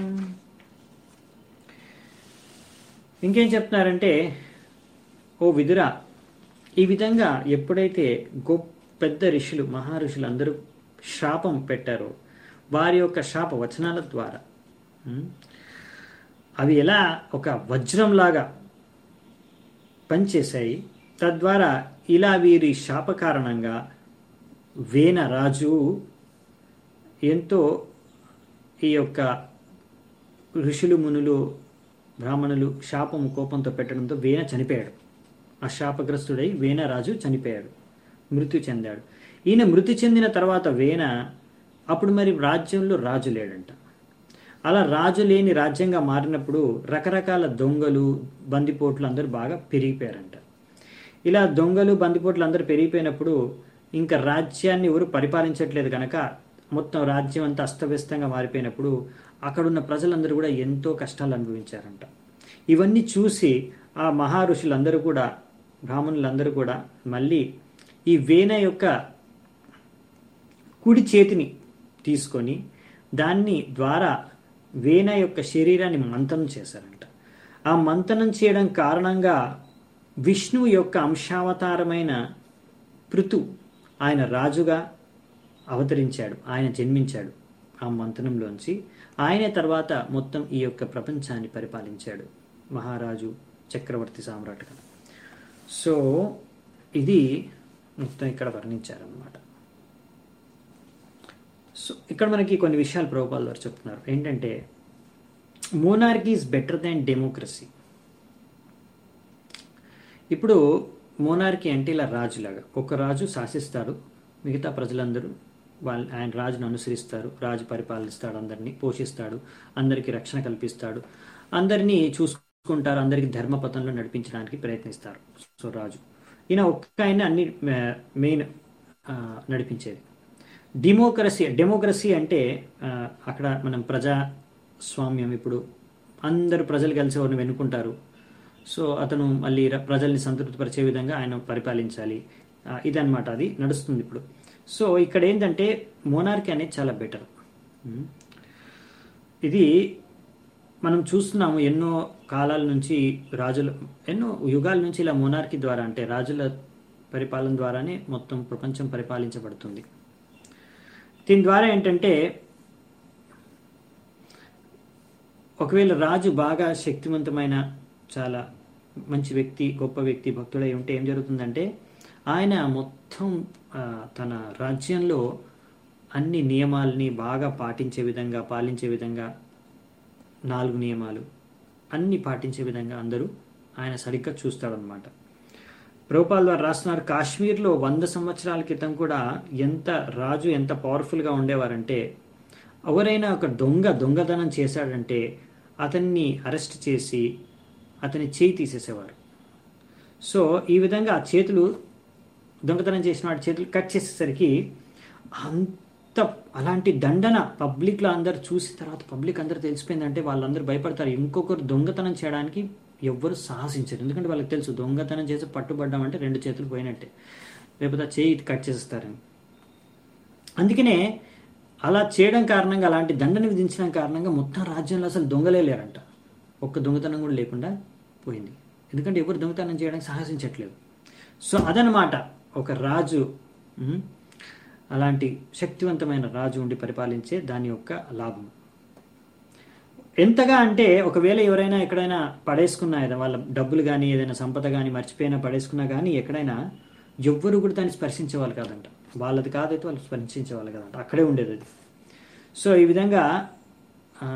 ఇంకేం చెప్తున్నారంటే ఓ విదురా ఈ విధంగా ఎప్పుడైతే గొప్ప పెద్ద ఋషులు మహర్షులు అందరూ శాపం పెట్టారో వారి యొక్క శాప వచనాల ద్వారా ఉమ్, అవి ఎలా ఒక వజ్రంలాగా పనిచేశాయి తద్వారా ఇలా వీరి శాప కారణంగా వేన రాజు ఎంతో ఈ యొక్క ఋషులు మునులు బ్రాహ్మణులు శాపము కోపంతో పెట్టడంతో వేన చనిపోయాడు ఆ శాపగ్రస్తుడై వేన రాజు చనిపోయాడు మృతి చెందాడు ఈయన మృతి చెందిన తర్వాత వేన అప్పుడు మరి రాజ్యంలో రాజు లేడంట అలా రాజు లేని రాజ్యంగా మారినప్పుడు రకరకాల దొంగలు బందిపోట్లు అందరూ బాగా పెరిగిపోయారంట ఇలా దొంగలు బందిపోట్లు అందరూ పెరిగిపోయినప్పుడు ఇంకా రాజ్యాన్ని ఎవరు పరిపాలించట్లేదు కనుక మొత్తం రాజ్యం అంతా అస్తవ్యస్తంగా మారిపోయినప్పుడు అక్కడున్న ప్రజలందరూ కూడా ఎంతో కష్టాలు అనుభవించారంట ఇవన్నీ చూసి ఆ మహారుషులందరూ కూడా బ్రాహ్మణులందరూ కూడా మళ్ళీ ఈ వేన యొక్క కుడి చేతిని తీసుకొని దాన్ని ద్వారా వేన యొక్క శరీరాన్ని మంతనం చేశారంట ఆ మంతనం చేయడం కారణంగా విష్ణువు యొక్క అంశావతారమైన పృథు ఆయన రాజుగా అవతరించాడు ఆయన జన్మించాడు ఆ మంతనంలోంచి ఆయనే తర్వాత మొత్తం ఈ యొక్క ప్రపంచాన్ని పరిపాలించాడు మహారాజు చక్రవర్తి సామ్రాట్గా సో ఇది మొత్తం ఇక్కడ వర్ణించారనమాట సో ఇక్కడ మనకి కొన్ని విషయాలు ప్రభుపాల్ వారు చెప్తున్నారు ఏంటంటే monarchy is better than democracy ఇప్పుడు మోనార్కీ అంటే ఇలా రాజులాగా ఒక రాజు శాసిస్తాడు మిగతా ప్రజలందరూ వాళ్ళ ఆయన రాజును అనుసరిస్తారు రాజు పరిపాలిస్తాడు అందరినీ పోషిస్తాడు అందరికీ రక్షణ కల్పిస్తాడు అందరినీ చూసుకుంటారు అందరికీ ధర్మపథంలో నడిపించడానికి ప్రయత్నిస్తారు సో రాజు ఈయన ఒక్క ఆయన అన్ని మెయిన్ నడిపించేది డెమోక్రసీ డెమోక్రసీ అంటే ఆ, అక్కడ మనం ప్రజాస్వామ్యం ఇప్పుడు అందరు ప్రజలు కలిసి వారిని వెనుకుంటారు సో అతను మళ్ళీ ర- ప్రజల్ని సంతృప్తిపరిచే విధంగా ఆయన పరిపాలించాలి ఆ, ఇదన్నమాట అది నడుస్తుంది ఇప్పుడు సో ఇక్కడ ఏంటంటే మోనార్కీ అనేది చాలా బెటర్ ఇది మనం చూస్తున్నాము ఎన్నో కాలాల నుంచి రాజుల ఎన్నో యుగాల నుంచి ఇలా మోనార్కీ ద్వారా అంటే రాజుల పరిపాలన ద్వారానే మొత్తం ప్రపంచం పరిపాలించబడుతుంది దీని ద్వారా ఏంటంటే ఒకవేళ రాజు బాగా శక్తివంతమైన చాలా మంచి వ్యక్తి గొప్ప వ్యక్తి భక్తుడై ఉంటే ఏం జరుగుతుందంటే ఆయన మొత్తం ఆ, తన రాజ్యంలో అన్ని నియమాల్ని బాగా పాటించే విధంగా పాలించే విధంగా నాలుగు నియమాలు అన్ని పాటించే విధంగా అందరూ ఆయన సరిగ్గా చూస్తాడనమాట ప్రభుపాల్ వారు రాస్తున్నారు కాశ్మీర్లో వంద సంవత్సరాల క్రితం కూడా ఎంత రాజు ఎంత పవర్ఫుల్గా ఉండేవారంటే ఎవరైనా ఒక దొంగ దొంగతనం చేశాడంటే అతన్ని అరెస్ట్ చేసి అతని చేయి తీసేసేవారు సో ఈ విధంగా ఆ చేతులు దొంగతనం చేసిన వాడి చేతులు కట్ చేసేసరికి అంత అలాంటి దండన పబ్లిక్లో అందరు చూసి తర్వాత పబ్లిక్ అందరు తెలిసిపోయిందంటే వాళ్ళందరూ భయపడతారు ఇంకొకరు దొంగతనం చేయడానికి ఎవ్వరు సాహసించరు ఎందుకంటే వాళ్ళకి తెలుసు దొంగతనం చేసి పట్టుబడ్డామంటే రెండు చేతులు పోయినట్టే లేకపోతే ఆ చేయి కట్ చేసేస్తారని అందుకనే అలా చేయడం కారణంగా అలాంటి దండన విధించడం కారణంగా మొత్తం రాజ్యంలో అసలు దొంగలే లేరంట ఒక్క దొంగతనం కూడా లేకుండా పోయింది ఎందుకంటే ఎవరు దొంగతనం చేయడానికి సాహసించట్లేదు సో అదనమాట ఒక రాజు ఉమ్, అలాంటి శక్తివంతమైన రాజు ఉండి పరిపాలించే దాని యొక్క లాభం ఎంతగా అంటే ఒకవేళ ఎవరైనా ఎక్కడైనా పడేసుకున్నా ఏదైనా వాళ్ళ డబ్బులు కానీ ఏదైనా సంపద కానీ మర్చిపోయినా పడేసుకున్నా కానీ ఎక్కడైనా ఎవ్వరు కూడా దాన్ని స్పర్శించేవాళ్ళు కాదంట వాళ్ళది కాదైతే వాళ్ళు స్పర్శించేవాళ్ళు కాదంట అక్కడే ఉండేది అది సో ఈ విధంగా ఆ,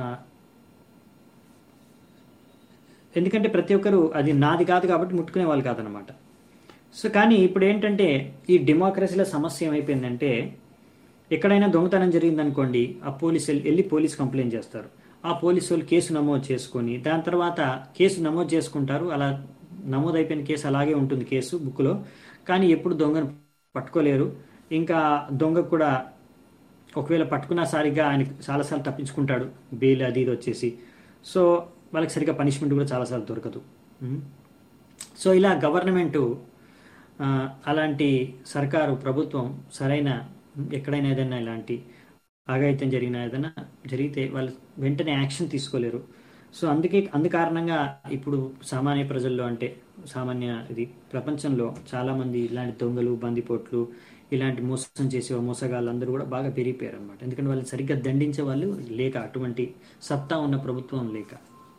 ఎందుకంటే ప్రతి ఒక్కరు అది నాది కాదు కాబట్టి ముట్టుకునే వాళ్ళు కాదనమాట సో కానీ ఇప్పుడు ఏంటంటే ఈ డెమోక్రసీలో సమస్య ఏమైపోయిందంటే ఎక్కడైనా దొంగతనం జరిగిందనుకోండి ఆ పోలీసు వెళ్ళి- వెళ్ళి పోలీస్ కంప్లైంట్ చేస్తారు ఆ పోలీసు వాళ్ళు కేసు నమోదు చేసుకొని దాని తర్వాత కేసు నమోదు చేసుకుంటారు అలా నమోదు అయిపోయిన కేసు అలాగే ఉంటుంది కేసు బుక్లో కానీ ఎప్పుడు దొంగను పట్టుకోలేరు ఇంకా దొంగ కూడా ఒకవేళ పట్టుకున్నా సరిగ్గా ఆయన చాలాసార్లు తప్పించుకుంటాడు బెయిల్ అది ఇది వచ్చేసి సో వాళ్ళకి సరిగ్గా పనిష్మెంట్ కూడా చాలాసార్లు దొరకదు ఉమ్. సో ఇలా గవర్నమెంటు ఆ, అలాంటి సర్కారు ప్రభుత్వం సరైన ఎక్కడైనా ఏదైనా ఇలాంటి ఆగాయిత్యం జరిగిన ఏదైనా జరిగితే వాళ్ళు వెంటనే యాక్షన్ తీసుకోలేరు సో అందుకే అందు కారణంగా ఇప్పుడు సామాన్య ప్రజల్లో అంటే సామాన్య ఇది ప్రపంచంలో చాలామంది ఇలాంటి దొంగలు బందిపోట్లు ఇలాంటి మోసం చేసే మోసగాళ్ళు అందరూ కూడా బాగా పెరిగిపోయారు అనమాట ఎందుకంటే వాళ్ళు సరిగ్గా దండించే వాళ్ళు లేక అటువంటి సత్తా ఉన్న ప్రభుత్వం లేక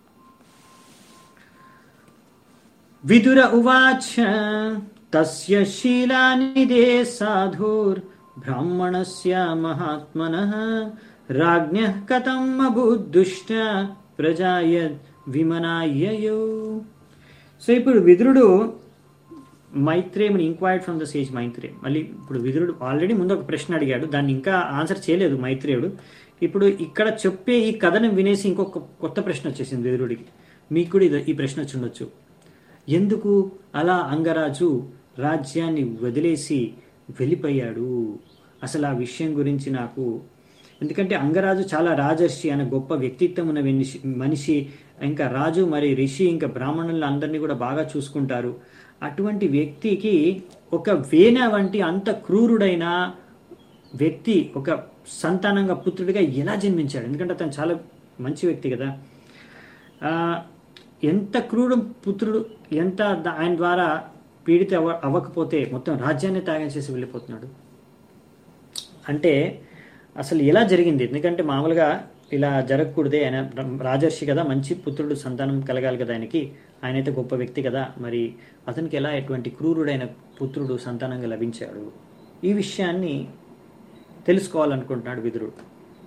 విదుర ఉవాచ తస్య శీలానిదే సాధుర్ బ్రాహ్మణస్య మహాత్మనః రాజ్ఞః కథం అభూద్దుష్ట ప్రజాయ విమనాయ్యయో సో ఇప్పుడు విదురుడు మైత్రేయుని inquired from the sage Maitreya మళ్ళీ ఇప్పుడు విదురుడు ఆల్రెడీ ముందు ఒక ప్రశ్న అడిగాడు దాన్ని ఇంకా ఆన్సర్ చేయలేదు మైత్రేయుడు ఇప్పుడు ఇక్కడ చెప్పే ఈ కథను వినేసి ఇంకొక కొత్త ప్రశ్న వచ్చేసింది విదురుడికి మీకు కూడా ఇది- ఈ ప్రశ్న వచ్చి ఉండొచ్చు ఎందుకు అలా అంగరాజు రాజ్యాన్ని వదిలేసి వెళ్ళిపోయాడు అసలు ఆ విషయం గురించి నాకు ఎందుకంటే అంగరాజు చాలా రాజర్షి అనే గొప్ప వ్యక్తిత్వం ఉన్న వెనిషి- మనిషి ఇంకా రాజు మరి ఋషి ఇంకా బ్రాహ్మణులను అందరినీ కూడా బాగా చూసుకుంటారు అటువంటి వ్యక్తికి ఒక వేన వంటి అంత క్రూరుడైన వ్యక్తి ఒక సంతానంగా పుత్రుడిగా ఎలా జన్మించాడు ఎందుకంటే అతను చాలా మంచి వ్యక్తి కదా ఆ, ఎంత క్రూర పుత్రుడు ఎంత ద- ఆయన ద్వారా పీడిత అవ అవ్వకపోతే మొత్తం రాజ్యాన్ని త్యాగం చేసి వెళ్ళిపోతున్నాడు అంటే అసలు ఎలా జరిగింది ఎందుకంటే మామూలుగా ఇలా జరగకూడదే ఆయన రాజర్షి కదా మంచి పుత్రుడు సంతానం కలగాలి కదా ఆయనకి ఆయన అయితే గొప్ప వ్యక్తి కదా మరి అతనికి ఎలా ఎటువంటి క్రూరుడైన పుత్రుడు సంతానంగా లభించాడు ఈ విషయాన్ని తెలుసుకోవాలనుకుంటున్నాడు విదురుడు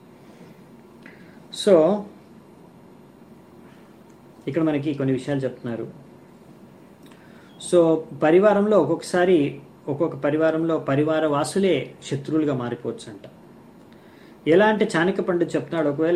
సో ఇక్కడ మనకి కొన్ని విషయాలు చెప్తున్నారు సో పరివారంలో ఒక్కొక్కసారి ఒక్కొక్క పరివారంలో పరివార వాసులే శత్రువులుగా మారిపోవచ్చు అంట ఎలా అంటే చాణక్య పండిత్ చెప్తున్నాడు ఒకవేళ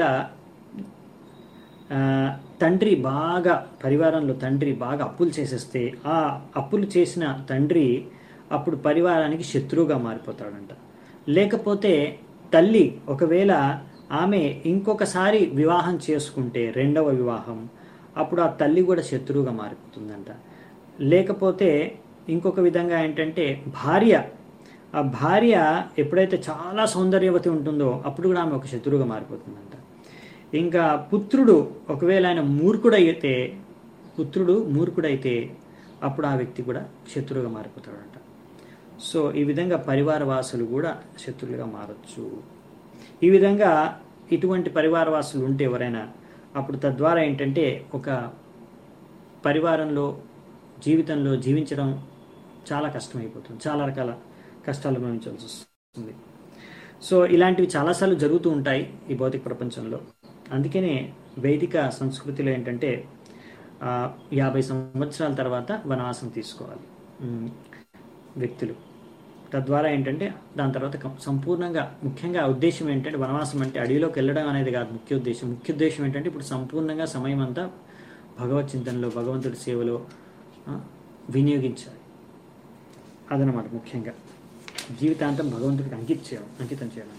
ఆ, తండ్రి బాగా పరివారంలో తండ్రి బాగా అప్పులు చేసేస్తే ఆ అప్పులు చేసిన తండ్రి అప్పుడు పరివారానికి శత్రువుగా మారిపోతాడంట లేకపోతే తల్లి ఒకవేళ ఆమె ఇంకొకసారి వివాహం చేసుకుంటే రెండవ వివాహం అప్పుడు ఆ తల్లి కూడా శత్రువుగా మారిపోతుందంట లేకపోతే ఇంకొక విధంగా ఏంటంటే భార్య ఆ భార్య ఎప్పుడైతే చాలా సౌందర్యవతి ఉంటుందో అప్పుడు కూడా ఆమె ఒక శత్రువుగా మారిపోతుందంట ఇంకా పుత్రుడు ఒకవేళ ఆయన మూర్ఖుడైతే పుత్రుడు మూర్ఖుడైతే అప్పుడు ఆ వ్యక్తి కూడా శత్రువుగా మారిపోతాడంట సో ఈ విధంగా పరివార వాసులు కూడా శత్రువులుగా మారచ్చు ఈ విధంగా ఇటువంటి పరివార వాసులు ఉంటే ఎవరైనా అప్పుడు తద్వారా ఏంటంటే ఒక పరివారంలో జీవితంలో జీవించడం చాలా కష్టమైపోతుంది చాలా రకాల కష్టాలు అనుభవించాల్సి వస్తుంది సో ఇలాంటివి చాలాసార్లు జరుగుతూ ఉంటాయి ఈ భౌతిక ప్రపంచంలో అందుకనే వైదిక సంస్కృతిలో ఏంటంటే ఆ, యాభై సంవత్సరాల తర్వాత వనవాసం తీసుకోవాలి మ్, వ్యక్తులు తద్వారా ఏంటంటే దాని తర్వాత కం- సంపూర్ణంగా ముఖ్యంగా ఆ ఉద్దేశం ఏంటంటే వనవాసం అంటే అడవిలోకి వెళ్ళడం అనేది కాదు ముఖ్య ఉద్దేశం ముఖ్య ఉద్దేశం ఏంటంటే ఇప్పుడు సంపూర్ణంగా సమయం అంతా భగవత్ చింతనలో భగవంతుడి సేవలో ఆ, వినియోగించాలి అదనమాట ముఖ్యంగా జీవితాంతం భగవంతుడికి అంకితం చేయడం అంకితం చేయడం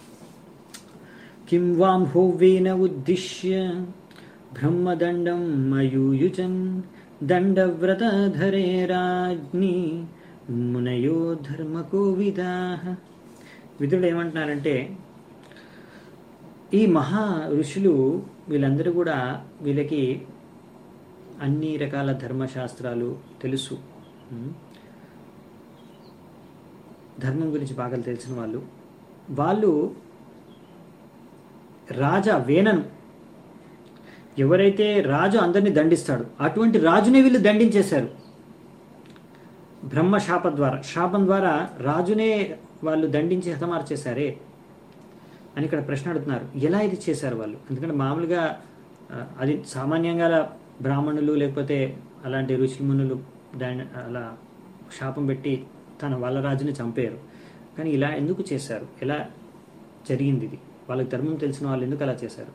కిం వాం హోవేన ఉద్దిశ్య బ్రహ్మదండం మయూయుజన్ దండవ్రతధరే రాజ్ఞి మునయో ధర్మకోవిదా విదుడు ఏమంటున్నారంటే ఈ మహా ఋషులు వీళ్ళందరూ కూడా వీళ్ళకి అన్ని రకాల ధర్మశాస్త్రాలు తెలుసు ఉం? ధర్మం గురించి బాగా తెలిసిన వాళ్ళు వాళ్ళు రాజా వేనను ఎవరైతే రాజు అందరినీ దండిస్తాడు అటువంటి రాజునే వీళ్ళు దండించేశారు బ్రహ్మ శాప ద్వారా శాపం ద్వారా రాజునే వాళ్ళు దండించి హతమార్చేశారే అని ఇక్కడ ప్రశ్న అడుగుతున్నారు ఎలా ఇది చేశారు వాళ్ళు ఎందుకంటే మామూలుగా ఆ, అది సామాన్యంగా అలా బ్రాహ్మణులు లేకపోతే అలాంటి ఋషి మునులు దాన్ని అలా శాపం పెట్టి తన వాళ్ళ రాజుని చంపారు కానీ ఇలా ఎందుకు చేశారు ఎలా జరిగింది ఇది వాళ్ళకి ధర్మం తెలిసిన వాళ్ళు ఎందుకు అలా చేశారు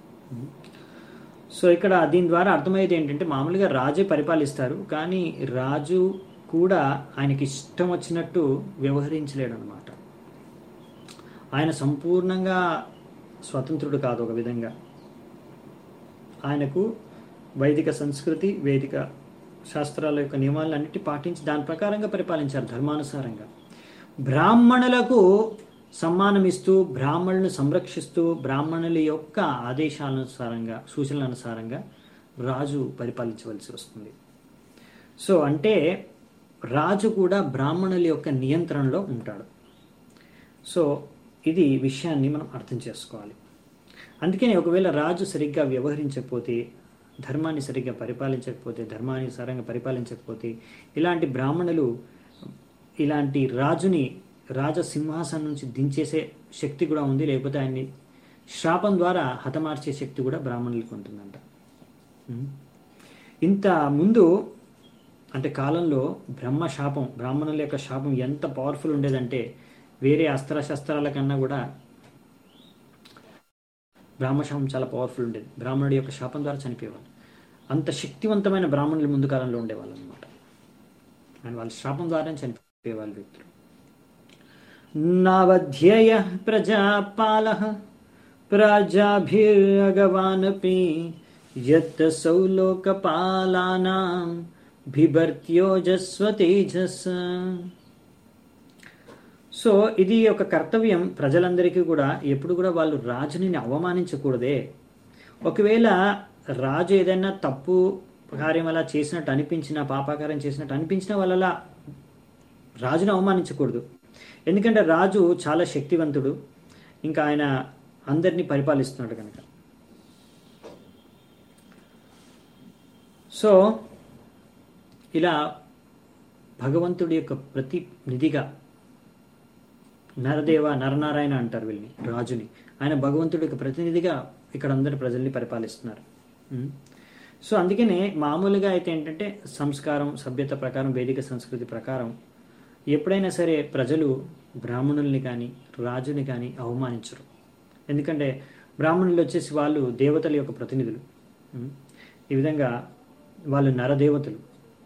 సో ఇక్కడ దీని ద్వారా అర్థమయ్యేది ఏంటంటే మామూలుగా రాజే పరిపాలిస్తారు కానీ రాజు కూడా ఆయనకి ఇష్టం వచ్చినట్టు వ్యవహరించలేడు అనమాట ఆయన సంపూర్ణంగా స్వతంత్రుడు కాదు ఒక విధంగా ఆయనకు వైదిక సంస్కృతి వేదిక శాస్త్రాల యొక్క నియమాలన్నిటి పాటించి దాని ప్రకారంగా పరిపాలించారు ధర్మానుసారంగా బ్రాహ్మణులకు సమ్మానం ఇస్తూ బ్రాహ్మణులను సంరక్షిస్తూ బ్రాహ్మణుల యొక్క ఆదేశానుసారంగా సూచనల అనుసారంగా రాజు పరిపాలించవలసి వస్తుంది సో అంటే రాజు కూడా బ్రాహ్మణుల యొక్క నియంత్రణలో ఉంటాడు సో ఇది విషయాన్ని మనం అర్థం చేసుకోవాలి అందుకని ఒకవేళ రాజు సరిగ్గా వ్యవహరించకపోతే ధర్మాన్ని సరిగ్గా పరిపాలించకపోతే ధర్మానుసారంగా పరిపాలించకపోతే ఇలాంటి బ్రాహ్మణులు ఇలాంటి రాజుని రాజ సింహాసనం నుంచి దించేసే శక్తి కూడా ఉంది లేకపోతే ఆయన్ని శాపం ద్వారా హతమార్చే శక్తి కూడా బ్రాహ్మణులకు ఉంటుందంట ఉం. ఇంత ముందు అంటే కాలంలో బ్రహ్మ శాపం బ్రాహ్మణుల యొక్క శాపం ఎంత పవర్ఫుల్ ఉండేదంటే వేరే అస్త్రశస్త్రాల కన్నా కూడా బ్రాహ్మశాపం చాలా పవర్ఫుల్ ఉండేది బ్రాహ్మణుడి యొక్క శాపం ద్వారా చనిపోయేవాళ్ళు అంత శక్తివంతమైన బ్రాహ్మణులు ముందు కాలంలో ఉండేవాళ్ళు అనమాట అండ్ వాళ్ళ శాపం ద్వారా చనిపోయేవాళ్ళు వ్యక్తులు నావధ్యేయ ప్రజాపాల ప్రజాభిరగవానపి యత్ సౌలోకపాలానాం బిభర్త్యోజస్వ తేజస్ సో ఇది ఒక కర్తవ్యం ప్రజలందరికీ కూడా ఎప్పుడు కూడా వాళ్ళు రాజుని అవమానించకూడదే ఒకవేళ రాజు ఏదైనా తప్పు కార్యం అలా చేసినట్టు అనిపించినా పాపాకారం చేసినట్టు అనిపించినా వాళ్ళ అలా రాజును అవమానించకూడదు ఎందుకంటే రాజు చాలా శక్తివంతుడు ఇంకా ఆయన అందరినీ పరిపాలిస్తున్నాడు కనుక సో ఇలా భగవంతుడి యొక్క ప్రతినిధిగా నరదేవ నరనారాయణ అంటారు వీళ్ళని రాజుని ఆయన భగవంతుడి యొక్క ప్రతినిధిగా ఇక్కడ అందరి ప్రజల్ని పరిపాలిస్తున్నారు ఉం. సో అందుకనే మామూలుగా అయితే ఏంటంటే సంస్కారం సభ్యత ప్రకారం వేదిక సంస్కృతి ప్రకారం ఎప్పుడైనా సరే ప్రజలు బ్రాహ్మణుల్ని కానీ రాజుని కానీ అవమానించరు ఎందుకంటే బ్రాహ్మణులు వచ్చేసి వాళ్ళు దేవతల యొక్క ప్రతినిధులు ఉం. ఈ విధంగా వాళ్ళు నరదేవతలు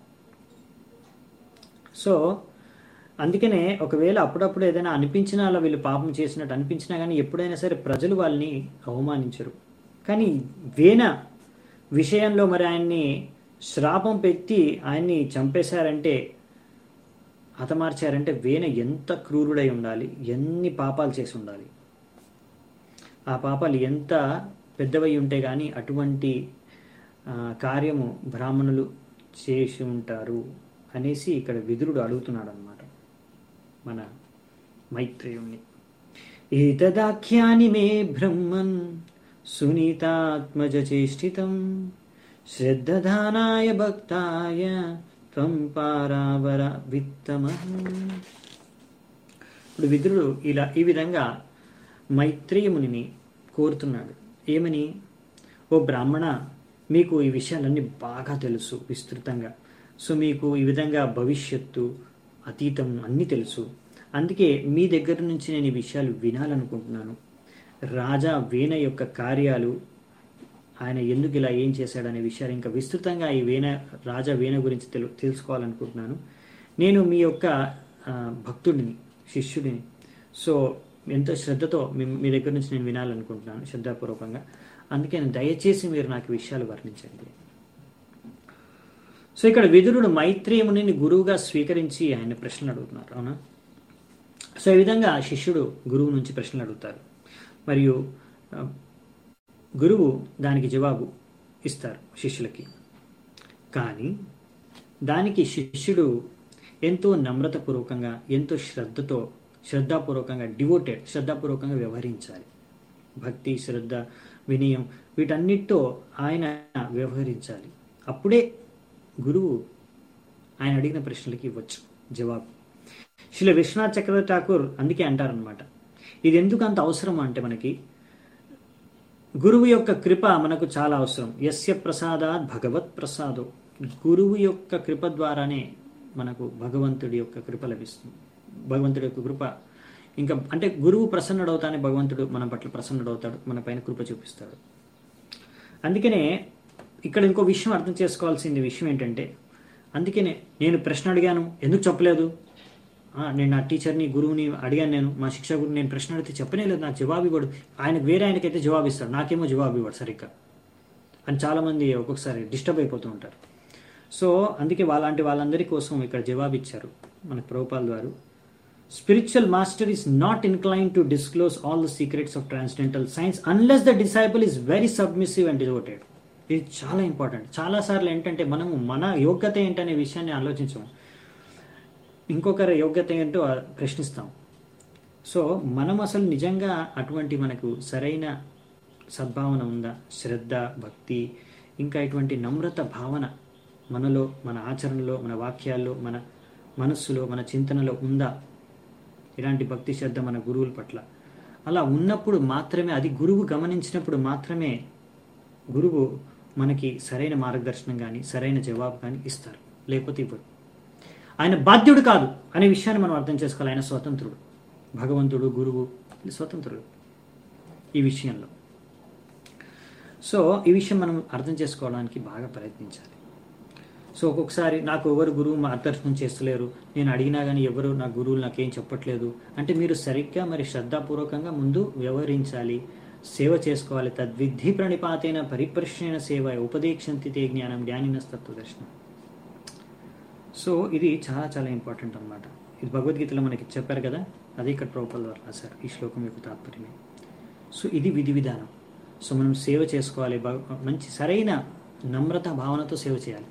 సో అందుకనే ఒకవేళ అప్పుడప్పుడు ఏదైనా అనిపించినా అలా వీళ్ళు పాపం చేసినట్టు అనిపించినా కానీ ఎప్పుడైనా సరే ప్రజలు వాళ్ళని అవమానించరు కానీ వేన విషయంలో మరి ఆయన్ని శ్రాపం పెట్టి ఆయన్ని చంపేశారంటే హతమార్చారంటే వేన ఎంత క్రూరుడై ఉండాలి ఎన్ని పాపాలు చేసి ఉండాలి ఆ పాపాలు ఎంత పెద్దవై ఉంటే కానీ అటువంటి ఆ, కార్యము బ్రాహ్మణులు చేసి ఉంటారు అనేసి ఇక్కడ విదురుడు అడుగుతున్నాడు అనమాట మన మైత్రేయుణ్ణి ఏతదాఖ్యాని మే బ్రహ్మన్ సునీతాత్మజ చేష్టితం శ్రద్ధధానాయ భక్తాయ త్వం పారావర విత్తమ ఇప్పుడు విదురుడు ఇలా ఈ విధంగా మైత్రేయమునిని కోరుతున్నాడు ఏమని ఓ బ్రాహ్మణ మీకు ఈ విషయాలన్నీ బాగా తెలుసు విస్తృతంగా సో మీకు ఈ విధంగా భవిష్యత్తు అతీతం అన్నీ తెలుసు అందుకే మీ దగ్గర నుంచి నేను ఈ విషయాలు వినాలనుకుంటున్నాను రాజా వీణ యొక్క కార్యాలు ఆయన ఎందుకు ఇలా ఏం చేశాడనే విషయాలు ఇంకా విస్తృతంగా ఈ వీణ రాజా వీణ గురించి తెలు తెలుసుకోవాలనుకుంటున్నాను నేను మీ యొక్క ఆ, భక్తుడిని శిష్యుడిని సో ఎంతో శ్రద్ధతో మీ మీ దగ్గర నుంచి నేను వినాలనుకుంటున్నాను శ్రద్ధాపూర్వకంగా అందుకే దయచేసి మీరు నాకు ఈ విషయాలు వర్ణించండి సో ఇక్కడ విదురుడు మైత్రేయుని గురువుగా స్వీకరించి ఆయన ప్రశ్నలు అడుగుతున్నారు అవునా సో ఈ విధంగా శిష్యుడు గురువు నుంచి ప్రశ్నలు అడుగుతారు మరియు ఆ, గురువు దానికి జవాబు ఇస్తారు శిష్యులకి కానీ దానికి శిష్యుడు ఎంతో నమ్రతపూర్వకంగా ఎంతో శ్రద్ధతో శ్రద్ధాపూర్వకంగా డివోటెడ్ శ్రద్ధాపూర్వకంగా వ్యవహరించాలి భక్తి శ్రద్ధ వినయం వీటన్నిటితో ఆయన వ్యవహరించాలి అప్పుడే గురువు ఆయన అడిగిన ప్రశ్నలకి ఇవ్వచ్చు జవాబు శిల విశ్వనాథ్ చక్రవర్తి ఠాకూర్ అందుకే అంటారనమాట ఇది ఎందుకు అంత అవసరం అంటే మనకి గురువు యొక్క కృప మనకు చాలా అవసరం యస్య ప్రసాదాత్ భగవత్ ప్రసాదో గురువు యొక్క కృప ద్వారానే మనకు భగవంతుడి యొక్క కృప లభిస్తుంది భగవంతుడి యొక్క కృప ఇంకా అంటే గురువు ప్రసన్నుడవుతానే భగవంతుడు మన పట్ల ప్రసన్నుడవుతాడు మన పైన కృప చూపిస్తాడు అందుకనే ఇక్కడ ఇంకో విషయం అర్థం చేసుకోవాల్సింది విషయం ఏంటంటే అందుకనే నేను ప్రశ్న అడిగాను ఎందుకు చెప్పలేదు ఆ, నేను నా టీచర్ని గురువుని అడిగాను నేను మా శిక్షా గురువు నేను ప్రశ్న అడిగితే చెప్పనే లేదు నాకు జవాబు ఇవ్వడు ఆయనకు వేరే ఆయనకైతే జవాబు ఇస్తాడు నాకేమో జవాబు ఇవ్వడు సరిగ్గా అని చాలామంది ఒక్కొక్కసారి డిస్టర్బ్ అయిపోతూ ఉంటారు సో అందుకే వాళ్ళంటి వాళ్ళందరి కోసం ఇక్కడ జవాబు ఇచ్చారు మన ప్రభుపాల్ ద్వారా spiritual master is not inclined to disclose all the secrets of transcendental science unless the disciple is very submissive and devoted ఇది చాలా ఇంపార్టెంట్ చాలాసార్లు ఏంటంటే మనము మన యోగ్యత ఏంటనే విషయాన్ని ఆలోచించము ఇంకొకరి యోగ్యత ఏంటో ప్రశ్నిస్తాం సో మనం అసలు నిజంగా అటువంటి మనకు సరైన సద్భావన ఉందా శ్రద్ధ భక్తి ఇంకా ఇటువంటి నమ్రత భావన మనలో మన ఆచరణలో మన వాక్యాల్లో మన మనస్సులో మన చింతనలో ఉందా ఇలాంటి భక్తి శ్రద్ధ మన గురువుల పట్ల అలా ఉన్నప్పుడు మాత్రమే అది గురువు గమనించినప్పుడు మాత్రమే గురువు మనకి సరైన మార్గదర్శనం కానీ సరైన జవాబు కానీ ఇస్తారు లేకపోతే ఇవ్వరు ఆయన బాధ్యుడు కాదు అనే విషయాన్ని మనం అర్థం చేసుకోవాలి ఆయన స్వతంత్రుడు భగవంతుడు గురువు స్వతంత్రుడు ఈ విషయంలో సో ఈ విషయం మనం అర్థం చేసుకోవడానికి బాగా ప్రయత్నించాలి సో ఒక్కొక్కసారి నాకు ఎవరు గురువు మార్గదర్శనం చేస్తలేరు నేను అడిగినా కానీ ఎవరు నా గురువులు నాకేం చెప్పట్లేదు అంటే మీరు సరిగ్గా మరి శ్రద్ధాపూర్వకంగా ముందు వ్యవహరించాలి సేవ చేసుకోవాలి తద్విద్ధి ప్రణిపాతైన పరిప్రశ్నైన సేవ ఉపదేక్షంతి తే జ్ఞానం జ్ఞానినస్తత్వ దర్శనం సో ఇది చాలా చాలా ఇంపార్టెంట్ అన్నమాట ఇది భగవద్గీతలో మనకి చెప్పారు కదా అదే ఇక్కడ ప్రభుపాల ద్వారా రాశారు ఈ శ్లోకం యొక్క తాత్పర్యమే సో ఇది విధి విధానం సో మనం సేవ చేసుకోవాలి భగ- మంచి సరైన నమ్రత భావనతో సేవ చేయాలి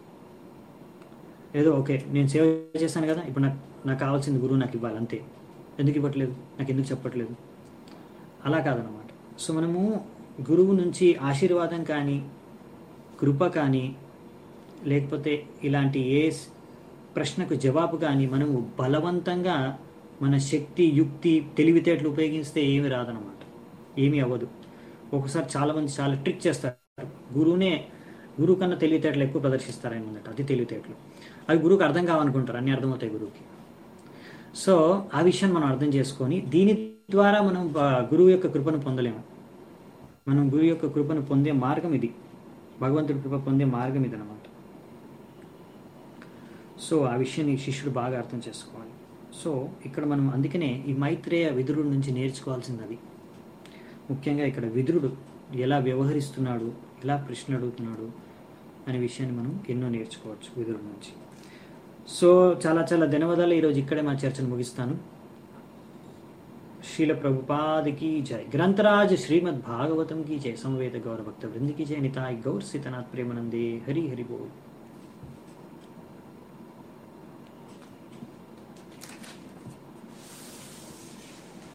ఏదో ఓకే నేను సేవ చేశాను కదా ఇప్పుడు నాకు నాకు కావాల్సింది గురువు నాకు ఇవ్వాలి అంతే ఎందుకు ఇవ్వట్లేదు నాకు ఎందుకు చెప్పట్లేదు అలా కాదనమాట సో మనము గురువు నుంచి ఆశీర్వాదం కానీ కృప కానీ లేకపోతే ఇలాంటి ఏ స్- ప్రశ్నకు జవాబు కానీ మనము బలవంతంగా మన శక్తి యుక్తి తెలివితేటలు ఉపయోగిస్తే ఏమి రాదనమాట ఏమీ అవ్వదు ఒకసారి చాలామంది చాలా ట్రిక్ చేస్తారు గురువునే గురువు కన్నా తెలివితేటలు ఎక్కువ ప్రదర్శిస్తారు ఆయన ముందట అది తెలివితేటలు అవి గురువుకి అర్థం కావనుకుంటారు అన్నీ అర్థమవుతాయి గురువుకి సో ఆ విషయాన్ని మనం అర్థం చేసుకొని దీని ద్వారా మనం బ- గురువు యొక్క కృపను పొందలేము మనం గురువు యొక్క కృపను పొందే మార్గం ఇది భగవంతుడి కృప పొందే మార్గం ఇది అనమాట సో ఆ విషయాన్ని శిష్యుడు బాగా అర్థం చేసుకోవాలి సో ఇక్కడ మనం అందుకనే ఈ మైత్రేయ విదురుడు నుంచి నేర్చుకోవాల్సింది అది ముఖ్యంగా ఇక్కడ విదురుడు ఎలా వ్యవహరిస్తున్నాడు ఎలా ప్రశ్నలు అడుగుతున్నాడు అనే విషయాన్ని మనం ఎన్నో నేర్చుకోవచ్చు విదురుడు నుంచి సో చాలా చాలా ధన్యవాదాలు ఈరోజు ఇక్కడే మా చర్చను ముగిస్తాను శ్రీల ప్రభుపాదికి జై గ్రంథరాజ్ శ్రీమద్ భాగవతం की जय समवेत गौर भक्त वृंद की जय निताय गौर सीतनाथ प्रेमानंदे हरि हरि बोल